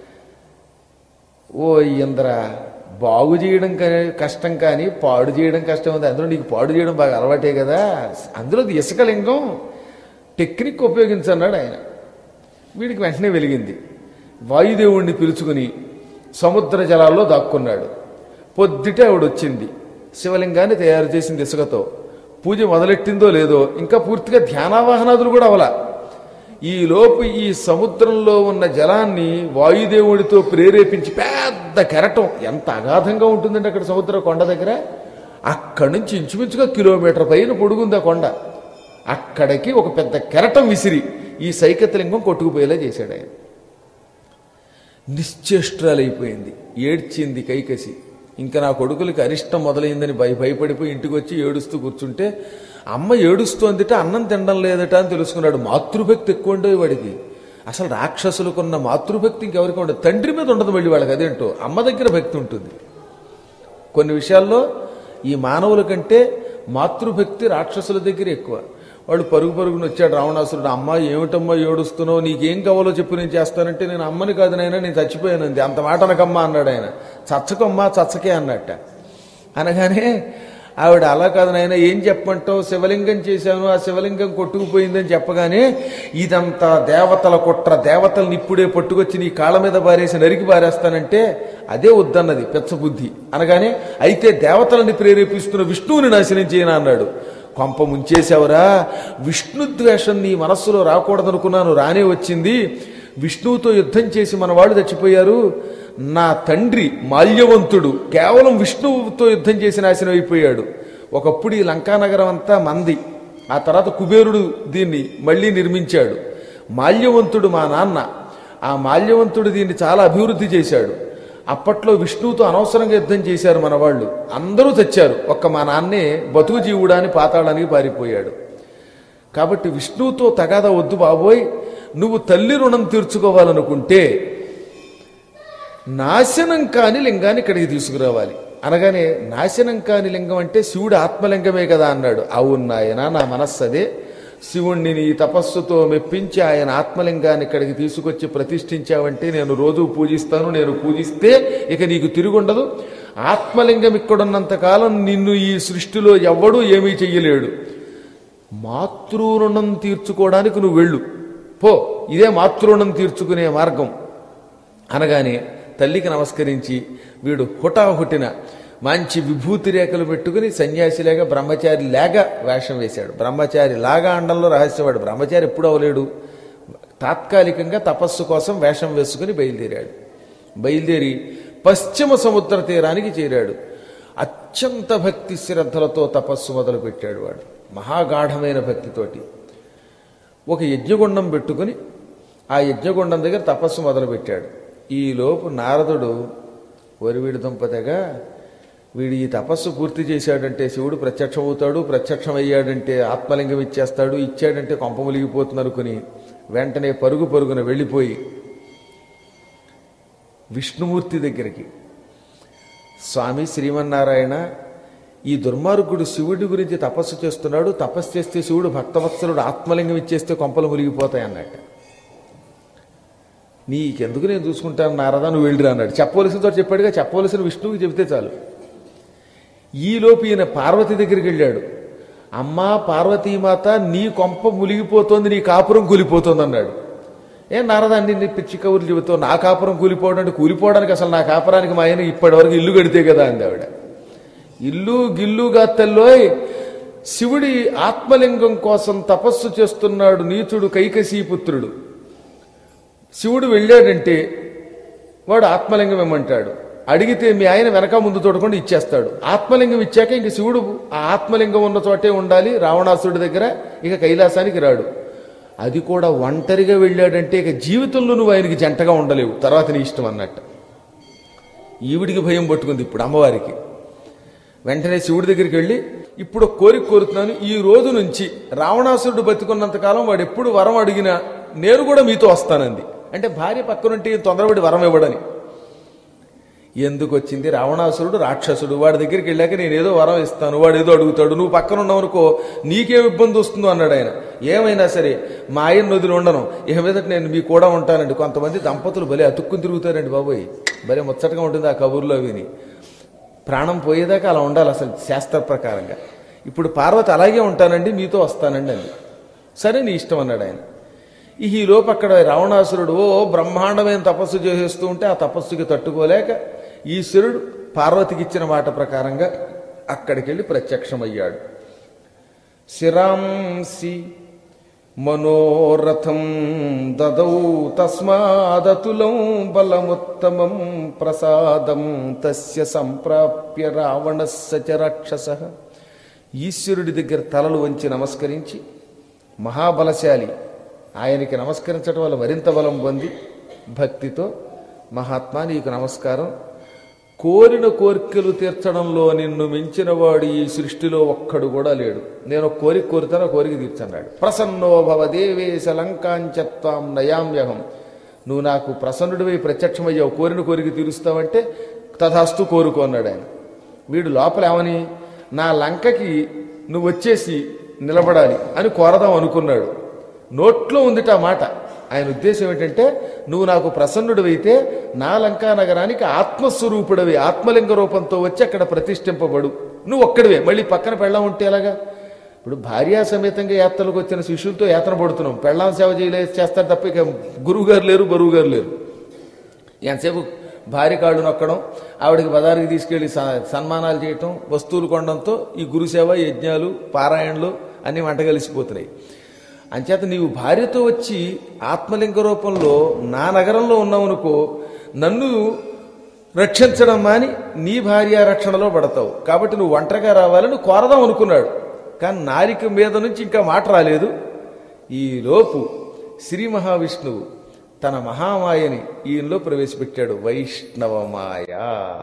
ఓ ఇంద్ర బాగు చేయడం కా- కష్టం కానీ పాడు చేయడం కష్టం ఉంది అందులో నీకు పాడు చేయడం బాగా అలవాటే కదా అందులో ఇది ఇసుక లింగం టెక్నిక్ ఉపయోగించన్నాడు ఆయన వీడికి వెంటనే వెలిగింది వాయుదేవుణ్ణి పిలుచుకుని సముద్ర జలాల్లో దాక్కున్నాడు పొద్దుటే ఆవిడ వచ్చింది శివలింగాన్ని తయారు చేసింది ఇసుకతో పూజ మొదలెట్టిందో లేదో ఇంకా పూర్తిగా ధ్యానావాహనాదులు కూడా అవలా ఈ లోపు ఈ సముద్రంలో ఉన్న జలాన్ని వాయుదేవుడితో ప్రేరేపించి పెద్ద కెరటం ఎంత అగాధంగా ఉంటుందండి అక్కడ సముద్ర కొండ దగ్గర అక్కడి నుంచి ఇంచుమించుగా కిలోమీటర్ పైన పొడుగుంది ఆ కొండ అక్కడికి ఒక పెద్ద కెరటం విసిరి ఈ సైకతలింగం కొట్టుకుపోయేలా చేశాడు ఆయన నిశ్చేష్ట్రాలైపోయింది ఏడ్చింది కైకసి ఇంకా నా కొడుకులకి అరిష్టం మొదలైందని భయ భయపడిపోయి ఇంటికి వచ్చి ఏడుస్తూ కూర్చుంటే అమ్మ ఏడుస్తోందిట అన్నం తినడం లేదట అని తెలుసుకున్నాడు మాతృభక్తి ఎక్కువ ఉండే వాడికి అసలు రాక్షసులకున్న మాతృభక్తి ఇంకెవరికి ఉండదు తండ్రి మీద ఉండదు మళ్ళీ వాళ్ళకి అదేంటో అమ్మ దగ్గర భక్తి ఉంటుంది కొన్ని విషయాల్లో ఈ మానవుల కంటే మాతృభక్తి రాక్షసుల దగ్గర ఎక్కువ వాడు పరుగు పరుగున వచ్చాడు రావణాసురుడు అమ్మ ఏమిటమ్మా ఏడుస్తున్నావు నీకేం కావాలో చెప్పు నేను చేస్తానంటే నేను అమ్మని కాదు నాయనా నేను చచ్చిపోయానంది అంత మాట అనకమ్మా అన్నాడు ఆయన చచ్చకమ్మా చచ్చకే అన్నట్ట అనగానే ఆవిడ అలా కాదు నాయన ఏం చెప్పమంటావు శివలింగం చేశాను ఆ శివలింగం కొట్టుకుపోయిందని చెప్పగానే ఇదంతా దేవతల కుట్ర దేవతల్ని ఇప్పుడే పట్టుకొచ్చి నీ కాళ్ళ మీద బారేసి నరికి బారేస్తానంటే అదే వద్దన్నది పెచ్చబుద్ధి అనగానే అయితే దేవతలని ప్రేరేపిస్తున్న విష్ణువుని నాశనం చేయను అన్నాడు కొంప ముంచేశావురా విష్ణుద్వేషం నీ మనస్సులో రాకూడదనుకున్నాను రానే వచ్చింది విష్ణువుతో యుద్ధం చేసి మన వాళ్ళు చచ్చిపోయారు నా తండ్రి మాల్యవంతుడు కేవలం విష్ణువుతో యుద్ధం చేసి నాశనం అయిపోయాడు ఒకప్పుడు ఈ లంకానగరం అంతా మంది ఆ తర్వాత కుబేరుడు దీన్ని మళ్ళీ నిర్మించాడు మాల్యవంతుడు మా నాన్న ఆ మాల్యవంతుడు దీన్ని చాలా అభివృద్ధి చేశాడు అప్పట్లో విష్ణువుతో అనవసరంగా యుద్ధం చేశారు మన వాళ్ళు అందరూ తెచ్చారు ఒక్క మా నాన్నే బతుకు జీవుడా అని పాతాళానికి పారిపోయాడు కాబట్టి విష్ణువుతో తగాద వద్దు బాబోయ్ నువ్వు తల్లి రుణం తీర్చుకోవాలనుకుంటే నాశనం కాని లింగాన్ని ఇక్కడికి తీసుకురావాలి అనగానే నాశనం కాని లింగం అంటే శివుడు ఆత్మలింగమే కదా అన్నాడు అవును నాయన నా మనస్సు అదే శివుణ్ణి నీ తపస్సుతో మెప్పించి ఆయన ఆత్మలింగాన్ని ఇక్కడికి తీసుకొచ్చి ప్రతిష్ఠించావంటే నేను రోజు పూజిస్తాను నేను పూజిస్తే ఇక నీకు తిరుగుండదు ఆత్మలింగం ఇక్కడున్నంత కాలం నిన్ను ఈ సృష్టిలో ఎవ్వడూ ఏమీ చెయ్యలేడు మాతృరుణం తీర్చుకోవడానికి నువ్వు వెళ్ళు పో ఇదే మాతృరుణం తీర్చుకునే మార్గం అనగానే తల్లికి నమస్కరించి వీడు హుటాహుటిన మంచి విభూతి రేఖలు పెట్టుకుని సన్యాసిలాగా బ్రహ్మచారి లేక వేషం వేశాడు బ్రహ్మచారి లాగా అండంలో రహస్యవాడు బ్రహ్మచారి ఎప్పుడు అవలేడు తాత్కాలికంగా తపస్సు కోసం వేషం వేసుకుని బయలుదేరాడు బయలుదేరి పశ్చిమ సముద్ర తీరానికి చేరాడు అత్యంత భక్తి శ్రద్ధలతో తపస్సు మొదలుపెట్టాడు వాడు మహాగాఢమైన భక్తితోటి ఒక యజ్ఞగుండం పెట్టుకుని ఆ యజ్ఞగుండం దగ్గర తపస్సు మొదలుపెట్టాడు ఈలోపు నారదుడు వరివిడి దుంపదగా వీడు ఈ తపస్సు పూర్తి చేశాడంటే శివుడు ప్రత్యక్షమవుతాడు ప్రత్యక్షం అయ్యాడంటే ఆత్మలింగం ఇచ్చేస్తాడు ఇచ్చాడంటే కొంప ములిగిపోతుంది అనుకుని వెంటనే పరుగు పరుగున వెళ్ళిపోయి విష్ణుమూర్తి దగ్గరికి స్వామి శ్రీమన్నారాయణ ఈ దుర్మార్గుడు శివుడి గురించి తపస్సు చేస్తున్నాడు తపస్సు చేస్తే శివుడు భక్తవత్సలుడు ఆత్మలింగం ఇచ్చేస్తే కొంపలు మునిగిపోతాయి అన్నట్ట నీకెందుకు నేను చూసుకుంటాను నారదా నువ్వు వెళ్ళిరా అన్నాడు చెప్పవలసిన చోట చెప్పాడుగా చెప్పవలసిన విష్ణువుకి చెబితే చాలు ఈలోపు ఈయన పార్వతి దగ్గరికి వెళ్ళాడు అమ్మా పార్వతీమాత నీ కొంప మునిగిపోతోంది నీ కాపురం కూలిపోతోంది అన్నాడు ఏ నారదా అన్ని నీ పిచ్చి కబుర్లు చెబుతావు నా కాపురం కూలిపోవడం అంటే కూలిపోవడానికి అసలు నా కాపురానికి మా ఆయన ఇప్పటివరకు ఇల్లు కడితే కదా అంది ఆవిడ ఇల్లు గిల్లుగా తెల్లోయ్ శివుడి ఆత్మలింగం కోసం తపస్సు చేస్తున్నాడు నీచుడు కైకసీపుత్రుడు శివుడు వెళ్ళాడంటే వాడు ఆత్మలింగం ఇమ్మంటాడు అడిగితే మీ ఆయన వెనక ముందు చూడకుండా ఇచ్చేస్తాడు ఆత్మలింగం ఇచ్చాక ఇంక శివుడు ఆ ఆత్మలింగం ఉన్న చోటే ఉండాలి రావణాసుడి దగ్గర ఇక కైలాసానికి రాడు అది కూడా ఒంటరిగా వెళ్ళాడంటే ఇక జీవితంలో నువ్వు ఆయనకి జంటగా ఉండలేవు తర్వాత నీ ఇష్టం అన్నట్టు ఈవిడికి భయం పట్టుకుంది ఇప్పుడు అమ్మవారికి వెంటనే శివుడి దగ్గరికి వెళ్ళి ఇప్పుడు ఒక కోరిక కోరుతున్నాను ఈ రోజు నుంచి రావణాసురుడు బతికున్నంత కాలం వాడు ఎప్పుడు వరం అడిగినా నేను కూడా మీతో వస్తానంది అంటే భార్య పక్కనుంటే తొందరపడి వరం ఇవ్వడని ఎందుకు వచ్చింది రావణాసురుడు రాక్షసుడు వాడి దగ్గరికి వెళ్ళాక నేను ఏదో వరం ఇస్తాను వాడు ఏదో అడుగుతాడు నువ్వు పక్కన ఉన్నావనుకో నీకేం ఇబ్బంది వస్తుందో అన్నాడు ఆయన ఏమైనా సరే మా ఆయన వదిలి ఉండను ఇక మీదట నేను మీ కూడా ఉంటానండి కొంతమంది దంపతులు భలే అతుక్కుని తిరుగుతారండి బాబోయ్ భలే ముచ్చటగా ఉంటుంది ఆ కబుర్లో విని ప్రాణం పోయేదాకా అలా ఉండాలి అసలు శాస్త్ర ప్రకారంగా ఇప్పుడు పార్వతి అలాగే ఉంటానండి మీతో వస్తానండి అంది సరే నీ ఇష్టం అన్నాడు ఆయన ఈ లోపు అక్కడ రావణాసురుడు ఓ బ్రహ్మాండమైన తపస్సు చేసేస్తూ ఉంటే ఆ తపస్సుకి తట్టుకోలేక ఈశ్వరుడు పార్వతికి ఇచ్చిన మాట ప్రకారంగా అక్కడికి వెళ్ళి ప్రత్యక్షమయ్యాడు శిరాంసి మనోరథం దదౌ తస్మాదతులం బలముత్తమం ప్రసాదం తస్య సంప్రాప్య రావణస్య చ రాక్షస ఈశ్వరుడి దగ్గర తలలు వంచి నమస్కరించి మహాబలశాలి ఆయనకి నమస్కరించడం వల్ల మరింత బలం పొంది భక్తితో మహాత్మా నీకు నమస్కారం కోరిన కోరికలు తీర్చడంలో నిన్ను మించిన వాడు ఈ సృష్టిలో ఒక్కడు కూడా లేడు నేను ఒక కోరిక కోరుతాను ఆ కోరిక తీర్చన్నాడు ప్రసన్నో భవ దేవేశ లంకాంచత్వాం నయామ్యహం నువ్వు నాకు ప్రసన్నుడివై ప్రత్యక్షమయ్యావు కోరిన కోరిక తీరుస్తావంటే తథాస్తు కోరుకో అన్నాడు ఆయన వీడు లోపల ఏమని నా లంకకి నువ్వు వచ్చేసి నిలబడాలి అని కోరదాం అనుకున్నాడు నోట్లో ఉందిట ఆ మాట ఆయన ఉద్దేశం ఏంటంటే నువ్వు నాకు ప్రసన్నుడివైతే నా లంకా నగరానికి ఆత్మస్వరూపుడవి ఆత్మలింగ రూపంతో వచ్చి అక్కడ ప్రతిష్ఠింపబడు నువ్వు ఒక్కడివే మళ్ళీ పక్కన పెళ్ళం ఉంటే ఎలాగా ఇప్పుడు భార్యా సమేతంగా యాత్రలకు వచ్చిన శిష్యులతో యాత్ర పడుతున్నాం పెళ్ళాం సేవ చేయలే చేస్తారు తప్ప ఇక గురువు గారు లేరు బరువు గారు లేరు ఎంతసేపు భార్య కాళ్ళు నొక్కడం ఆవిడకి బజారుకి తీసుకెళ్లి స- సన్మానాలు చేయటం వస్తువులు కొనడంతో ఈ గురుసేవ యజ్ఞాలు పారాయణలు అన్ని వంట కలిసిపోతున్నాయి అంచేత నీవు భార్యతో వచ్చి ఆత్మలింగ రూపంలో నా నగరంలో ఉన్నావనుకో నన్ను రక్షించడం మాని నీ భార్య రక్షణలో పడతావు కాబట్టి నువ్వు ఒంటరిగా రావాలని కోరదాం అనుకున్నాడు కానీ నాలిక మీద నుంచి ఇంకా మాట రాలేదు ఈ లోపు శ్రీ మహావిష్ణువు తన మహామాయని ఈయనలో ప్రవేశపెట్టాడు వైష్ణవమాయ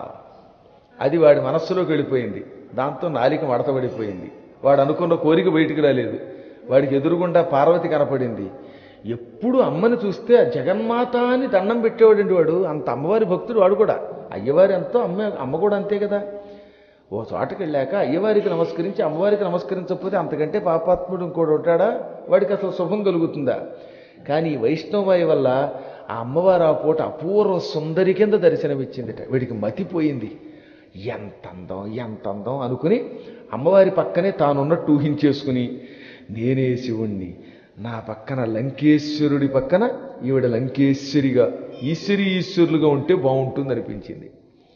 అది వాడి మనస్సులోకి వెళ్ళిపోయింది దాంతో నాలిక మడతబడిపోయింది వాడు అనుకున్న కోరిక బయటికి రాలేదు వాడికి ఎదురుగుండా పార్వతి కనపడింది ఎప్పుడు అమ్మని చూస్తే ఆ జగన్మాత అని దండం పెట్టేవాడండి వాడు అంత అమ్మవారి భక్తుడు వాడు కూడా అయ్యవారి ఎంతో అమ్మ అమ్మ కూడా అంతే కదా ఓ చోటకి వెళ్ళాక అయ్యవారికి నమస్కరించి అమ్మవారికి నమస్కరించకపోతే అంతకంటే పాపాత్ముడు ఇంకోటి ఉంటాడా వాడికి అసలు శుభం కలుగుతుందా కానీ ఈ వైష్ణవాయి వల్ల ఆ అమ్మవారు ఆ పూట అపూర్వ సుందరి కింద దర్శనమిచ్చిందిట వీడికి మతిపోయింది ఎంత అందం ఎంత అందం అనుకుని అమ్మవారి పక్కనే తానున్నట్టు ఊహించేసుకుని నేనే శివుణ్ణి నా పక్కన లంకేశ్వరుడి పక్కన ఈవిడ లంకేశ్వరిగా ఈశ్వరి ఈశ్వరులుగా ఉంటే బాగుంటుంది అనిపించింది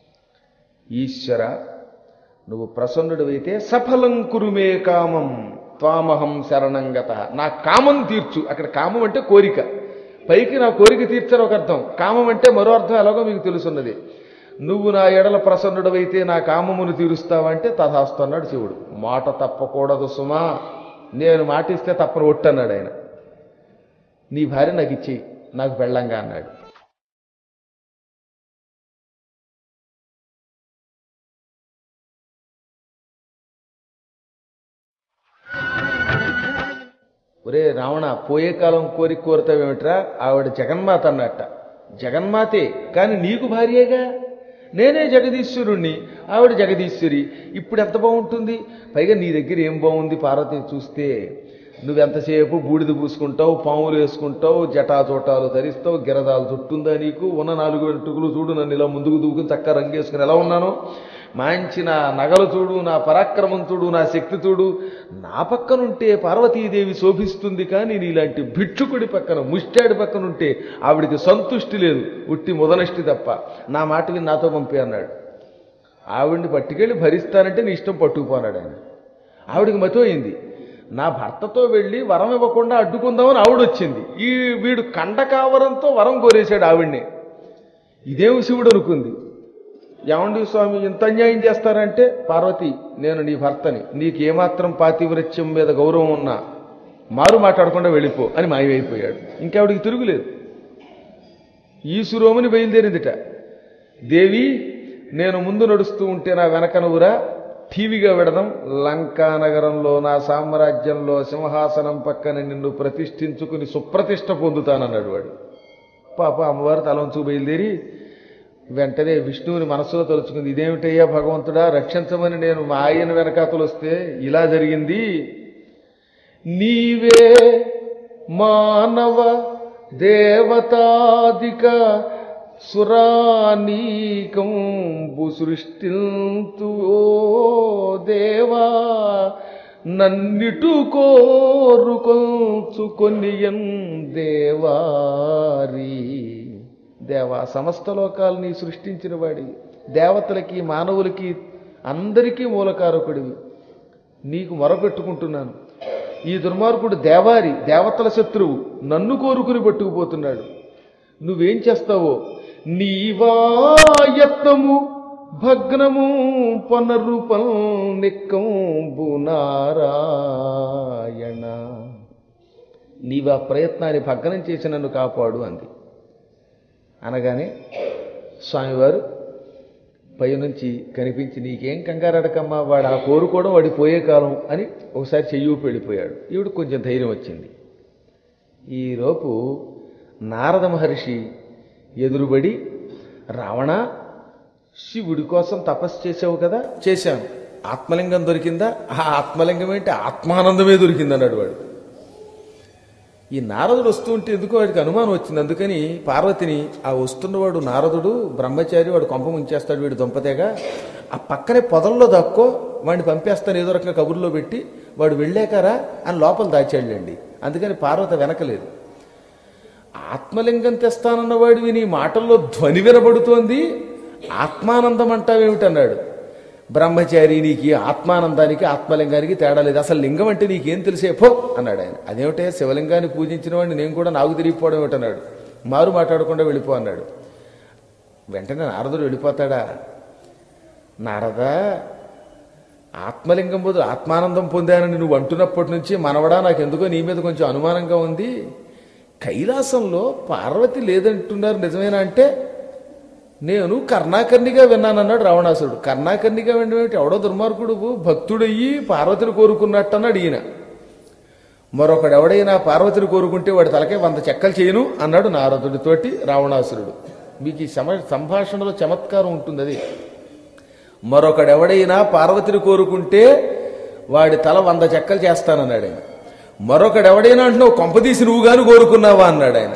ఈశ్వర నువ్వు ప్రసన్నుడివైతే సఫలం కురుమే కామం త్వామహం శరణంగత నా కామం తీర్చు అక్కడ కామం అంటే కోరిక పైకి నా కోరిక తీర్చని ఒక అర్థం కామం అంటే మరో అర్థం ఎలాగో మీకు తెలుసున్నది నువ్వు నా ఎడల ప్రసన్నుడవైతే నా కామమును తీరుస్తావంటే తథాస్తు అన్నాడు శివుడు మాట తప్పకూడదు సుమా నేను మాటిస్తే తప్పని ఒట్టన్నాడు ఆయన నీ భార్య నాకు ఇచ్చి నాకు పెళ్ళంగా అన్నాడు ఒరే రావణ పోయే కాలం కోరిక కోరుతావేమిట్రా ఆవిడ జగన్మాత అన్నట్ట జగన్మాతే కానీ నీకు భార్యేగా నేనే జగదీశ్వరుణ్ణి ఆవిడ జగదీశ్వరి ఇప్పుడు ఎంత బాగుంటుంది పైగా నీ దగ్గర ఏం బాగుంది పార్వతి చూస్తే నువ్వెంతసేపు బూడిద పూసుకుంటావు పాములు వేసుకుంటావు జటాచోటాలు ధరిస్తావు గిరదాలు చుట్టుందా నీకు ఉన్న నాలుగు వెంట్రుకలు చూడు నన్ను ఇలా ముందుకు దూకుని చక్కగా రంగేసుకుని ఎలా ఉన్నాను మంచి నా నగలు చూడు నా పరాక్రమం చూడు నా శక్తి చూడు నా పక్కనుంటే పార్వతీదేవి శోభిస్తుంది కానీ నీలాంటి భిక్షుకుడి పక్కన ముష్టాడి పక్కనుంటే ఆవిడికి సంతుష్టి లేదు ఉట్టి ముదనష్టి తప్ప నా మాట విని నాతో పంపి అన్నాడు ఆవిడ్ని పట్టుకెళ్ళి భరిస్తానంటే నీ ఇష్టం పట్టుకుపోనాడు ఆయన ఆవిడికి మతోయింది నా భర్తతో వెళ్ళి వరం ఇవ్వకుండా అడ్డుకుందామని ఆవిడొచ్చింది ఈ వీడు కండకావరంతో వరం కోరేశాడు ఆవిడ్ని ఇదేం శివుడు అనుకుంది ఏమండి స్వామి ఇంత అన్యాయం చేస్తారంటే పార్వతి నేను నీ భర్తని నీకు ఏమాత్రం పాతివ్రత్యం మీద గౌరవం ఉన్నా మారు మాట్లాడకుండా వెళ్ళిపో అని మాయమైపోయాడు ఇంకెవడికి తిరుగులేదు ఈసురోమని బయలుదేరిందిట దేవి నేను ముందు నడుస్తూ ఉంటే నా వెనక నువ్వురా టీవీగా విడదాం లంకా నగరంలో నా సామ్రాజ్యంలో సింహాసనం పక్కన నిన్ను ప్రతిష్ఠించుకుని సుప్రతిష్ఠ పొందుతానన్నాడు వాడు పాప అమ్మవారు తలంచు బయలుదేరి వెంటనే విష్ణువుని మనస్సులో తలుచుకుంది ఇదేమిటయ్యా భగవంతుడా రక్షించమని నేను మా ఆయన వెనకాతలు వస్తే ఇలా జరిగింది నీవే మానవ దేవతాదిక సురానీకంబు సృష్టింతు ఓ దేవా నన్నిటు కోరుకొంచుకొనియన్ దేవారి దేవా సమస్త లోకాలని సృష్టించిన వాడి దేవతలకి మానవులకి అందరికీ మూలకారకుడివి నీకు మొరపెట్టుకుంటున్నాను ఈ దుర్మార్గుడు దేవారి దేవతల శత్రువు నన్ను కోరుకుని పట్టుకుపోతున్నాడు నువ్వేం చేస్తావో నీవాయత్నము భగ్నము పునరుపం నిక్కంబు నారాయణ నీవా ప్రయత్నాన్ని భగ్నం చేసి నన్ను కాపాడు అంది అనగానే స్వామివారు పైనుంచి కనిపించి నీకేం కంగారడకమ్మా వాడు ఆ కోరుకోవడం వాడి పోయే కాలం అని ఒకసారి చెయ్యూపి వెళ్ళిపోయాడు ఈవిడ కొంచెం ధైర్యం వచ్చింది ఈలోపు నారద మహర్షి ఎదురుబడి రావణ శివుడి కోసం తపస్సు చేసావు కదా చేశాను ఆత్మలింగం దొరికిందా ఆ ఆత్మలింగం ఏంటి ఆత్మానందమే దొరికింది అన్నాడు వాడు ఈ నారదుడు వస్తూ ఉంటే ఎందుకో వాడికి అనుమానం వచ్చింది అందుకని పార్వతిని ఆ వస్తున్నవాడు నారదుడు బ్రహ్మచారి వాడు కొంప ముంచేస్తాడు వీడు దొంపతేగా ఆ పక్కనే పొదల్లో దక్కో వాడిని పంపేస్తాను ఏదో రకంగా కబుర్లో పెట్టి వాడు వెళ్ళాకరా అని లోపల దాచాడులేండి అందుకని పార్వతి వెనకలేదు ఆత్మలింగం తెస్తానన్న వాడివి నీ మాటల్లో ధ్వని వినబడుతోంది ఆత్మానందం అంటావేమిటన్నాడు బ్రహ్మచారి నీకు ఈ ఆత్మానందానికి ఆత్మలింగానికి తేడా లేదు అసలు లింగం అంటే నీకేం తెలిసే పో అన్నాడు ఆయన అదేమిటే శివలింగాన్ని పూజించిన వాడిని నేను కూడా నాకు తిరిగిపోవడం ఏమిటన్నాడు మారు మాట్లాడకుండా వెళ్ళిపో అన్నాడు వెంటనే నారదుడు వెళ్ళిపోతాడా నారదా ఆత్మలింగం బదులు ఆత్మానందం పొందానని నువ్వు అంటున్నప్పటి నుంచి మనవడా నాకు ఎందుకో నీ మీద కొంచెం అనుమానంగా ఉంది కైలాసంలో పార్వతి లేదంటున్నారు నిజమేనా అంటే నేను కర్ణాకర్ణిగా విన్నానన్నాడు రావణాసుడు కర్ణాకర్ణిగా వినడం ఎవడో దుర్మార్గుడు భక్తుడయ్యి పార్వతిని కోరుకున్నట్టు అన్నాడు ఈయన మరొకడు ఎవడైనా పార్వతిని కోరుకుంటే వాడి తలకే వంద చెక్కలు చేయను అన్నాడు నారదుడితోటి రావణాసురుడు మీకు ఈ సమ సంభాషణలో చమత్కారం ఉంటుంది అది మరొకడెవడైనా పార్వతిని కోరుకుంటే వాడి తల వంద చెక్కలు చేస్తానన్నాడు ఆయన మరొకడెవడైనా అంటున్నావు కొంపదీసి నువ్వు గాను కోరుకున్నావా అన్నాడు ఆయన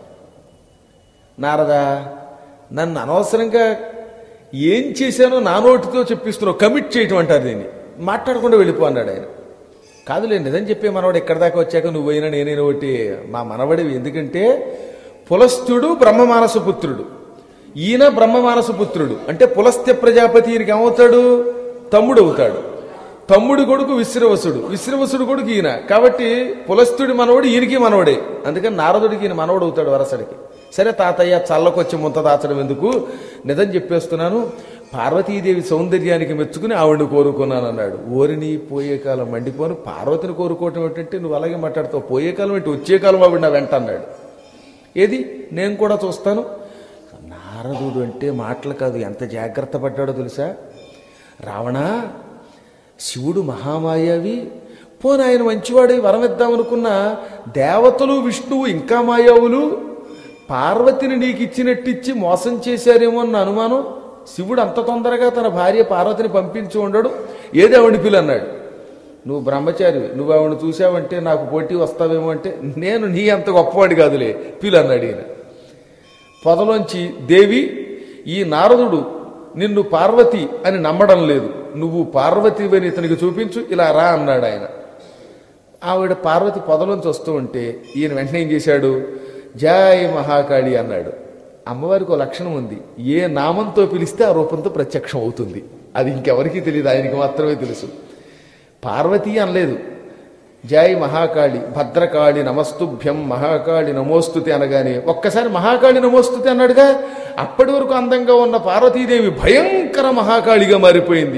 నారదా నన్ను అనవసరంగా ఏం చేశానో నా నోటితో చెప్పిస్తున్నావు కమిట్ చేయటం అంటారు దీన్ని మాట్లాడకుండా వెళ్ళిపో అన్నాడు ఆయన కాదులే నిజం చెప్పే మనవాడు ఎక్కడి దాకా వచ్చాక నువ్వైనా నేనైనా ఒకటి మా మనవడివి ఎందుకంటే పులస్తుడు బ్రహ్మమానస పుత్రుడు ఈయన బ్రహ్మమానస పుత్రుడు అంటే పులస్త్య ప్రజాపతి ఈయనకి ఏమవుతాడు తమ్ముడు అవుతాడు తమ్ముడి కొడుకు విశ్రవసుడు విశ్రవసుడు కొడుకు ఈయన కాబట్టి పులస్తుడి మనవడు ఈయనకి మనవడే అందుకని నారదుడికి ఈయన మనవడు అవుతాడు వరసడికి సరే తాతయ్య చల్లకొచ్చి ముంత దాచడం ఎందుకు నిజం చెప్పేస్తున్నాను పార్వతీదేవి సౌందర్యానికి మెచ్చుకుని ఆవిడని కోరుకున్నాను అన్నాడు ఓరిని పోయే కాలం మండిపోను పార్వతిని కోరుకోవటం ఏంటంటే నువ్వు అలాగే మాట్లాడుతావు పోయే కాలం ఏంటి వచ్చే కాలం ఆవిడ నా వెంట అన్నాడు ఏది నేను కూడా చూస్తాను నారదుడు అంటే మాటలు కాదు ఎంత జాగ్రత్త పడ్డాడో తెలుసా రావణ శివుడు మహామాయావి పోనీ ఆయన మంచివాడై వరం ఇద్దామనుకున్న దేవతలు విష్ణువు ఇంకా మాయావులు పార్వతిని నీకు ఇచ్చినట్టిచ్చి మోసం చేశారేమో అన్న అనుమానం శివుడు అంత తొందరగా తన భార్య పార్వతిని పంపించి ఉండడు ఏది ఆవిడ పిల్లి అన్నాడు నువ్వు బ్రహ్మచారి నువ్వు ఆవిడ చూసావంటే నాకు పోటీ వస్తావేమో అంటే నేను నీ అంత గొప్పవాడి కాదులే పిల్లి అన్నాడు ఈయన పొదలోంచి దేవి ఈ నారదుడు నిన్ను పార్వతి అని నమ్మడం లేదు నువ్వు పార్వతివని ఇతనికి చూపించు ఇలా రా అన్నాడు ఆయన ఆవిడ పార్వతి పొదలోంచి వస్తూ ఉంటే ఈయన వెంటనే ఏం చేశాడు జయ మహాకాళి అన్నాడు అమ్మవారికి ఒక లక్షణం ఉంది ఏ నామంతో పిలిస్తే ఆ రూపంతో ప్రత్యక్షం అవుతుంది అది ఇంకెవరికీ తెలియదు ఆయనకి మాత్రమే తెలుసు పార్వతి అనలేదు జై మహాకాళి భద్రకాళి నమస్తుభ్యం మహాకాళి నమోస్తుతి అనగానే ఒక్కసారి మహాకాళి నమోస్తుతి అన్నాడుగా అప్పటి వరకు అందంగా ఉన్న పార్వతీదేవి భయంకర మహాకాళిగా మారిపోయింది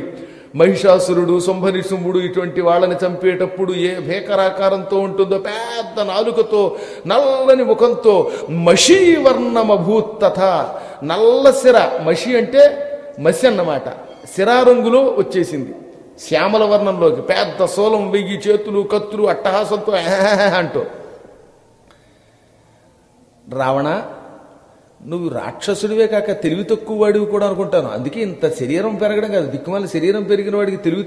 మహిషాసురుడు శుంభనిశుంభుడు ఇటువంటి వాళ్ళని చంపేటప్పుడు ఏ భేకరాకారంతో ఉంటుందో పెద్ద నాలుకతో నల్లని ముఖంతో మషీవర్ణమభూతథ నల్ల సిర మషి అంటే మసి అన్నమాట సిరారంగులో వచ్చేసింది శ్యామల వర్ణంలోకి పెద్ద సోలం వెయ్యి చేతులు కత్తులు అట్టహాసంతో "ఆహాహా" అంటూ రావణ నువ్వు రాక్షసుడివే కాక తెలివి తక్కువ వాడివి కూడా అనుకుంటాను అందుకే ఇంత శరీరం పెరగడం కాదు దిక్కుమాల శరీరం పెరిగిన వాడికి తెలివి